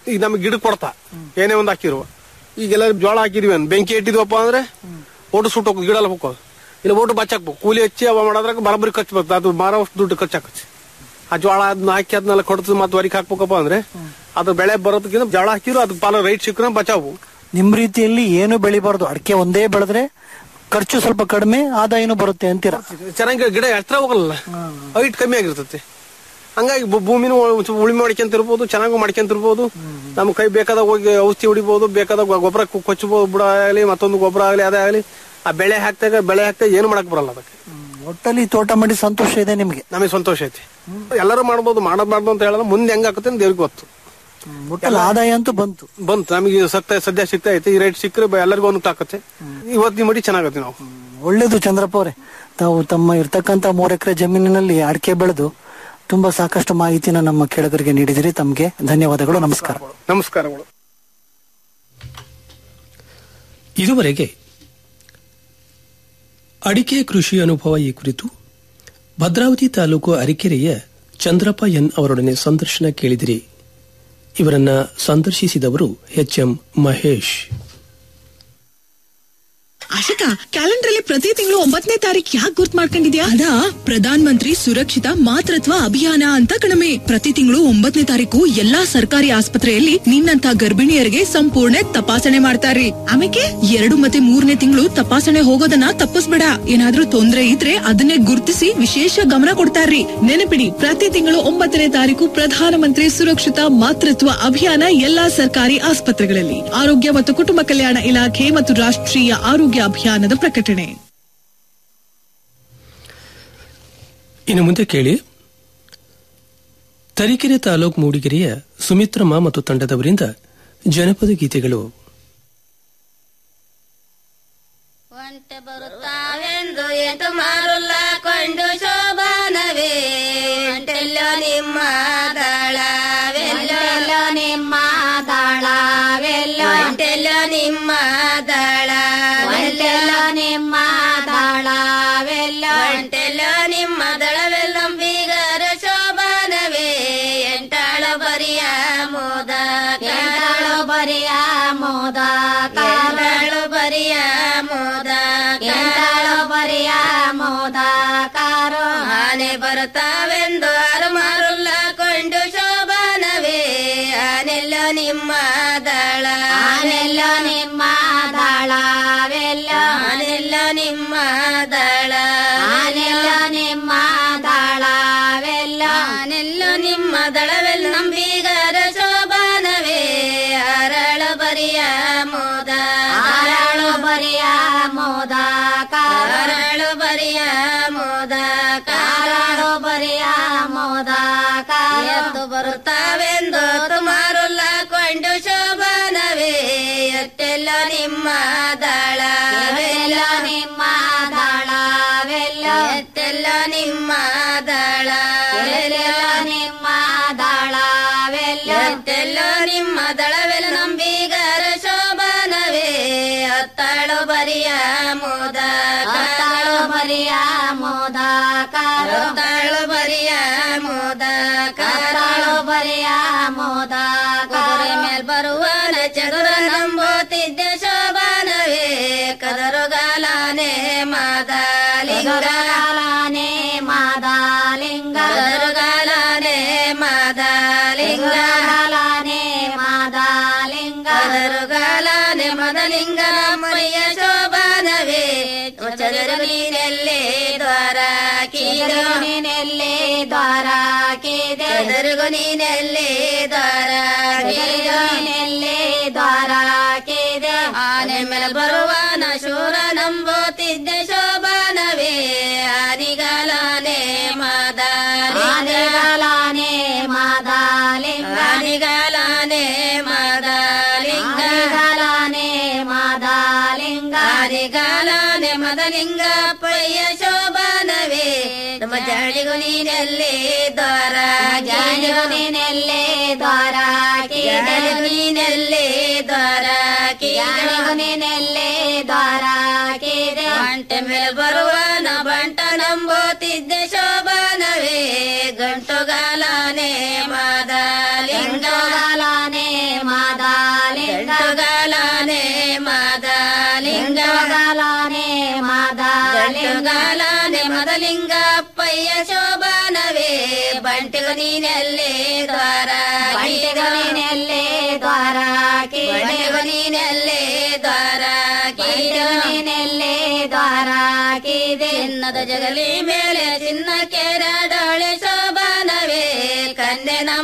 ಈಗ ನಮಗೆ ಗಿಡಕ್ಕೆ ಕೊಡ್ತಾ ಏನೇ ಒಂದು ಹಾಕಿರುವ ಈಗೆಲ್ಲ ಜೋಳ ಹಾಕಿದ್ವಿ ಅನ್ ಬೆಂಕಿ ಇಟ್ಟಿದ್ವಪ್ಪ ಅಂದ್ರೆ ಓಟು ಸುಟ್ಟು ಹೋಗೋದು ಗಿಡ ಎಲ್ಲ ಹೋಗೋದು ಇಲ್ಲ ಓಟು ಬಚ್ಚಾಕ್ಬೇಕು ಕೂಲಿ ಹಚ್ಚಿ ಅವ ಮಾಡೋದ್ರಾಗ ಬರಬರಿ ಖರ್ಚು ಬರ್ತದೆ ಅದು ಮಾರೋ ದುಡ್ಡು ಖರ್ಚಾಕಚ್ಚಿ ಆ ಜೋಳ ಅದನ್ನ ಹಾಕಿ ಅದನ್ನೆಲ್ಲ ಕೊಡ್ತದೆ ಮತ್ತೆ ವರಿಗೆ ಹಾಕ್ಬೇಕಪ್ಪ ಅಂದ್ರೆ ಅದು ಬೆಳೆ ಬರೋದಕ್ಕಿಂತ ಜೋಳ ಹಾಕಿದ್ರು ಅದಕ್ಕೆ ಪಾಲ ರೈಟ್ ಸಿಕ್ಕರೆ ಬಚಾವು ನಿಮ್ ರೀತಿಯಲ್ಲಿ ಏನು ಬೆಳಿಬಾರ್ದು ಅಡಿಕೆ ಒಂದೇ ಬೆಳೆದ್ರೆ ಖರ್ಚು ಸ್ವಲ್ಪ ಕಡಿಮೆ ಆದಾಯನೂ ಬರುತ್ತೆ ಅಂತೀರಾ ಚೆನ್ನಾಗಿ ಗಿಡ ಎತ್ತರ ಹೋಗಲ್ಲ ಹೈಟ್ ಕಮ್ಮಿ ಆಗಿರ್ತೈತಿ ಹಂಗಾಗಿ ಭೂ- ಭೂಮಿನೂ ಒಂಚೂರು ಉಳುಮೆ ಮಾಡ್ಕೊಂತಿರ್ಬೋದು ಚೆನ್ನಾಗೂ ಮಾಡ್ಕೊಂತಿರ್ಬೋದು ನಮ್ ಕೈ ಬೇಕಾದಾಗ ಹೋಗಿ ಔಷಧಿ ಹೊಡಿಬೋದು ಬೇಕಾದಾಗ ಗೊ- ಗೊಬ್ಬರ ಕು- ಕೊಚ್ಚಬಹುದು ಬುಡ ಆಗಲಿ ಮತ್ತೊಂದು ಗೊಬ್ಬರ ಆಗಲಿ ಅದೇ ಆಗಲಿ ಆ ಬೆಳೆ ಹಾಕ್ದಾಗ ಬೆಳೆ ಹಾಕ್ದಾಗ ಏನು ಮಾಡಕ್ ಬರಲ್ಲ ಅದಕ್ಕೆ ಒಟ್ಟಲ್ಲಿ ತೋಟ ಮಾಡಿ ಸಂತೋಷ ಇದೆ ನಿಮ್ಗೆ ನಮಗೆ ಸಂತೋಷ ಐತಿ ಎಲ್ಲರೂ ಮಾಡ್ಬೋದು ಮಾಡಬಾರ್ದು ಅಂತ ಹೇಳಲ್ಲ ಮುಂದೆ ಹೆಂಗ್ ಆಗುತ್ತೆ ಅಂತ ದೇವ್ರಿಗೆ ಗೊತ್ತು ಒಟ್ಟಲ್ಲಿ ಆದಾಯ ಅಂತೂ ಬಂತು ಬಂತು ನಮಗೆ ಸತ್ತ ಸದ್ಯ ಸಿಗ್ತಾ ಐತಿ ಈ ರೇಟ್ ಸಿಕ್ಕರೆ ಬ- ಎಲ್ಲರಿಗೂ ಅನುಕೂಲ ಆಗುತ್ತೆ ಇವತ್ತಿನ ಮಡಿ ಚೆನ್ನಾಗತ್ತೆ ನಾವು ಒಳ್ಳೇದು ಚಂದ್ರಪ್ಪ ಅವರೇ ತಾವು ತಮ್ಮ ಇರ್ತಕ್ಕಂತ ಮೂರ್ ಎಕರೆ ಜಮೀನಿನಲ್ಲಿ ಅಡಿಕೆ ಬೆಳೆದು ತುಂಬಾ ಸಾಕಷ್ಟು ಮಾಹಿತಿನ ನಮ್ಮ ಕೇಳಗರಿಗೆ ನೀಡಿದಿರಿ ತಮಗೆ ಧನ್ಯವಾದಗಳು ನಮಸ್ಕಾರ ನಮಸ್ಕಾರಗಳು ಇದುವರೆಗೆ ಅಡಿಕೆ ಕೃಷಿ ಅನುಭವ ಈ ಕುರಿತು ಭದ್ರಾವತಿ ತಾಲೂಕು ಅರಿಕೆರೆಯ ಚಂದ್ರಪ್ಪ ಎನ್ ಅವರೊಡನೆ ಸಂದರ್ಶನ ಕೇಳಿದಿರಿ ಇವರನ್ನ ಸಂದರ್ಶಿಸಿದವರು H M Mahesh Ashika calendar ಅಲ್ಲಿ ಪ್ರತಿ ತಿಂಗಳು ಒಂಬತ್ತನೇ ತಾರೀಕು ಯಾಕೆ ಗುರ್ತ್ ಮಾಡ್ಕೊಂಡಿದ್ಯಾ ಅದ ಪ್ರಧಾನ್ ಮಂತ್ರಿ ಸುರಕ್ಷಿತ ಮಾತೃತ್ವ ಅಭಿಯಾನ ಅಂತ ಕಣಮೆ ಪ್ರತಿ ತಿಂಗಳು ಒಂಬತ್ತನೇ ತಾರೀಕು ಎಲ್ಲಾ ಸರ್ಕಾರಿ ಆಸ್ಪತ್ರೆಯಲ್ಲಿ ನಿನ್ನಂತ ಗರ್ಭಿಣಿಯರಿಗೆ ಸಂಪೂರ್ಣ ತಪಾಸಣೆ ಮಾಡ್ತಾರ್ರಿ ಆಮೇಲೆ ಎರಡು ಮತ್ತೆ ಮೂರನೇ ತಿಂಗಳು ತಪಾಸಣೆ ಹೋಗೋದನ್ನ ತಪ್ಪಿಸ್ಬೇಡ ಏನಾದ್ರೂ ತೊಂದ್ರೆ ಇದ್ರೆ ಅದನ್ನೇ ಗುರ್ತಿಸಿ ವಿಶೇಷ ಗಮನ ಕೊಡ್ತಾರ್ರಿ ನೆನಪಿಡಿ ಪ್ರತಿ ತಿಂಗಳು ಒಂಬತ್ತನೇ ತಾರೀಕು ಪ್ರಧಾನಮಂತ್ರಿ ಸುರಕ್ಷಿತ ಮಾತೃತ್ವ ಅಭಿಯಾನ ಎಲ್ಲಾ ಸರ್ಕಾರಿ ಆಸ್ಪತ್ರೆಗಳಲ್ಲಿ ಆರೋಗ್ಯ ಮತ್ತು ಕುಟುಂಬ ಕಲ್ಯಾಣ ಇಲಾಖೆ ಮತ್ತು ರಾಷ್ಟ್ರೀಯ ಆರೋಗ್ಯ ಅಭಿಯಾನದ ಪ್ರಕಟಣೆ ಇನ್ನು ಮುಂದೆ ಕೇಳಿ ತರೀಕೆರೆ ತಾಲೂಕು ಮೂಡಿಗೆರೆಯ ಸುಮಿತ್ರಮ್ಮ ಮತ್ತು ತಂಡದವರಿಂದ ಜನಪದ ಗೀತೆಗಳು ಬರುತ್ತಾವೆಂದು ಎಂಟು ಮಾರುಲ್ಲ ಕೊಂಡು ಶೋಭಾನವೇ ಅಂಟೆಲ್ಲೋ ನಿಮ್ಮ ದಳವೆಲ್ಲೋ ನಿಮ್ಮ ದಳವೆಲ್ಲೋ ಅಂಟೆಲ್ಲೋ ನಿಮ್ಮ ದಳವೆಲ್ಲೋ ನಿಮ್ಮ ದಳವೆಲ್ಲೋ ಅಂಟೆಲ್ಲೋ ನಿಮ್ಮ ದಳವೆಲ್ಲ ಬೀಗರ ಶೋಭಾನವೇ ಎಂಟಾಳು ಬರಿಯ ಮೋದ ಎಂಟಾಳು ಬರಿಯ ಮೋದ ಕಾಲಾಳು ಬರಿಯ ಮೋದ ಎಂಟಾಳು ಬರಿಯ ಮೋದ ಕಾರು ಆನೆ ಬರುತ್ತಾವೆಂದು ಆರು ಮಾರುಲ್ಲ ಕೊಂಡು ಶೋಭಾನವೇ ಆನೆಲ್ಲ ನಿಮ್ಮ ದಳ ಆನೆಲ್ಲ ನಿಮ್ಮ ದಳವೆಲ್ಲ ಆನೆಲ್ಲ ನಿಮ್ಮ ದಳ ಆನೆಲ್ಲ ನಿಮ್ಮ ದಳವೆಲ್ಲ ಆನೆಲ್ಲ ನಿಮ್ಮ ದಳವೆಲ್ಲ ನಂಬಿಗರ ಶೋಭಾನವೇ ಅರಳ ಬರಿಯ ಮೋದ ಅರಳು ಬರಿಯ ಮೋದ ಕಾರಳು ಬರಿಯ ಮೋದ ಕಾರಳು ಬರಿಯ ಮೋದ ಕಾರದ್ದು ಬರುತ್ತಾವೆಂದು ತುಮಾರುಲ್ಲ ಕೊಂಡು ಶೋಭಾನವೇ ಎತ್ತೆಲ್ಲ ನಿಮ್ಮ ದಳವೆಲ್ಲ ನಿಮ್ಮ ದಳವೆಲ್ಲ ಎತ್ತೆಲ್ಲ ನಿಮ್ಮ ದಳವೆಲ್ಲ ನಿಮ್ಮ ದಳವೆಲ್ಲ ಎತ್ತೆಲ್ಲ ನಿಮ್ಮ ದಳವೆಲ್ಲ ನಂಬಿಗರ ಶೋಭಾನವೇ ಅತ್ತಾಳು ಬರಿಯ ಮೋದ ಅತ್ತಾಳು ಬರಿಯ ಮೋದ ಕಾರು ಬರಿಯ ಮೋದ ಕಾರಾಳು ಬರಿಯ ಮೋದ ಕುದುರೆ ಮೇಲ್ ಬರುವನ ಚದುರ ನಂಬೋತಿದ್ದೆ ಶೋಭಾನವೇ ಕದರುಗಾಲಾನೆ ಮಾದಾಲಿಂಗಾಲಾನೆ ಮಾದಾಲಿಂಗ ಕದರುಗಾಲಾನೆ ಮಾದಾಲಿಂಗಾಲಾನೆ ಮಾದಾಲಿಂಗ ಕದರುಗಾಲಾನೆ ಮದಲಿಂಗ ಮರಿಯ ಶೋಭಾನವೇ ಚದುರು ನೀನೆಲ್ಲೇ ದ್ವಾರ ಕೀರು ನೀನೆಲ್ಲೇ ದ್ವಾರ ಕೀದೆ ಚದುರುಗು ನೀನೆಲ್ಲೇ ದ್ವಾರ ಕೀರು ನೀನೆಲ್ಲೇ ದ್ವಾರ ಕೀದೆ ಆನೆ ಮೇಲೆ ಬರುವನ ಶೂರ ನಂಬೋತಿದ್ದೆ ಶೋಭಾನವೇ ಆನಿಗಾಲಾನೆ ಮಾದಾಲಿಂಗಾಲಾನೆ ಮಾದಾಲಿಂಗ ಆನಿಗಾಲಾನೆ ಮಾದಾಲಿಂಗಾಲಾನೆ ಮಾದಾಲಿಂಗ ಆನಿಗಾಲಾನೆ ಮದಲಿಂಗ ಪಯ್ಯ ಶೋಭಾನವೇ ನಮ್ಮ ಜಾಣಿಗು ನೀನೆಲ್ಲೇ ದ್ವಾರ ಜಾಣಿಗು ನೀನೆಲ್ಲೇ ದ್ವಾರ ಕೀಡಲು ನೀನೆಲ್ಲೇ ದ್ವಾರ ಕೀಡಲು ನೀನೆಲ್ಲೇ ದ್ವಾರ ಕೀದೆ ಬಂಟೆ ಮೇಲೆ ಬರುವನ ಬಂಟ ನಂಬೋತಿದ್ದೆ ಶೋಭಾನವೇ ಗಂಟುಗಾಲಾನೆ ಮಾದಾಲಿಂಗಾಲಾನೆ ಮಾದಾಲಿಂಗಾಲನೆ ಮದಲಿಂಗಪ್ಪಯ್ಯ ಶೋಭಾನವೇ ಬಂಟಿಗು ನೀನೆಲ್ಲೇ ದ್ವಾರ ಬಂಟಿಗು ನೀನೆಲ್ಲೇ ದ್ವಾರ ಬಂಟಿಗು ನೀನೆಲ್ಲೇ ದ್ವಾರ ನೀನೆಲ್ಲೇ ದ್ವಾರ ಚಿನ್ನದ ಜಗಲಿ ಮೇಲೆ ಚಿನ್ನ ಕೆರಡೊಳೆ ಶೋಭಾನವೇ ಕನ್ನೆ ನಮ್ಮ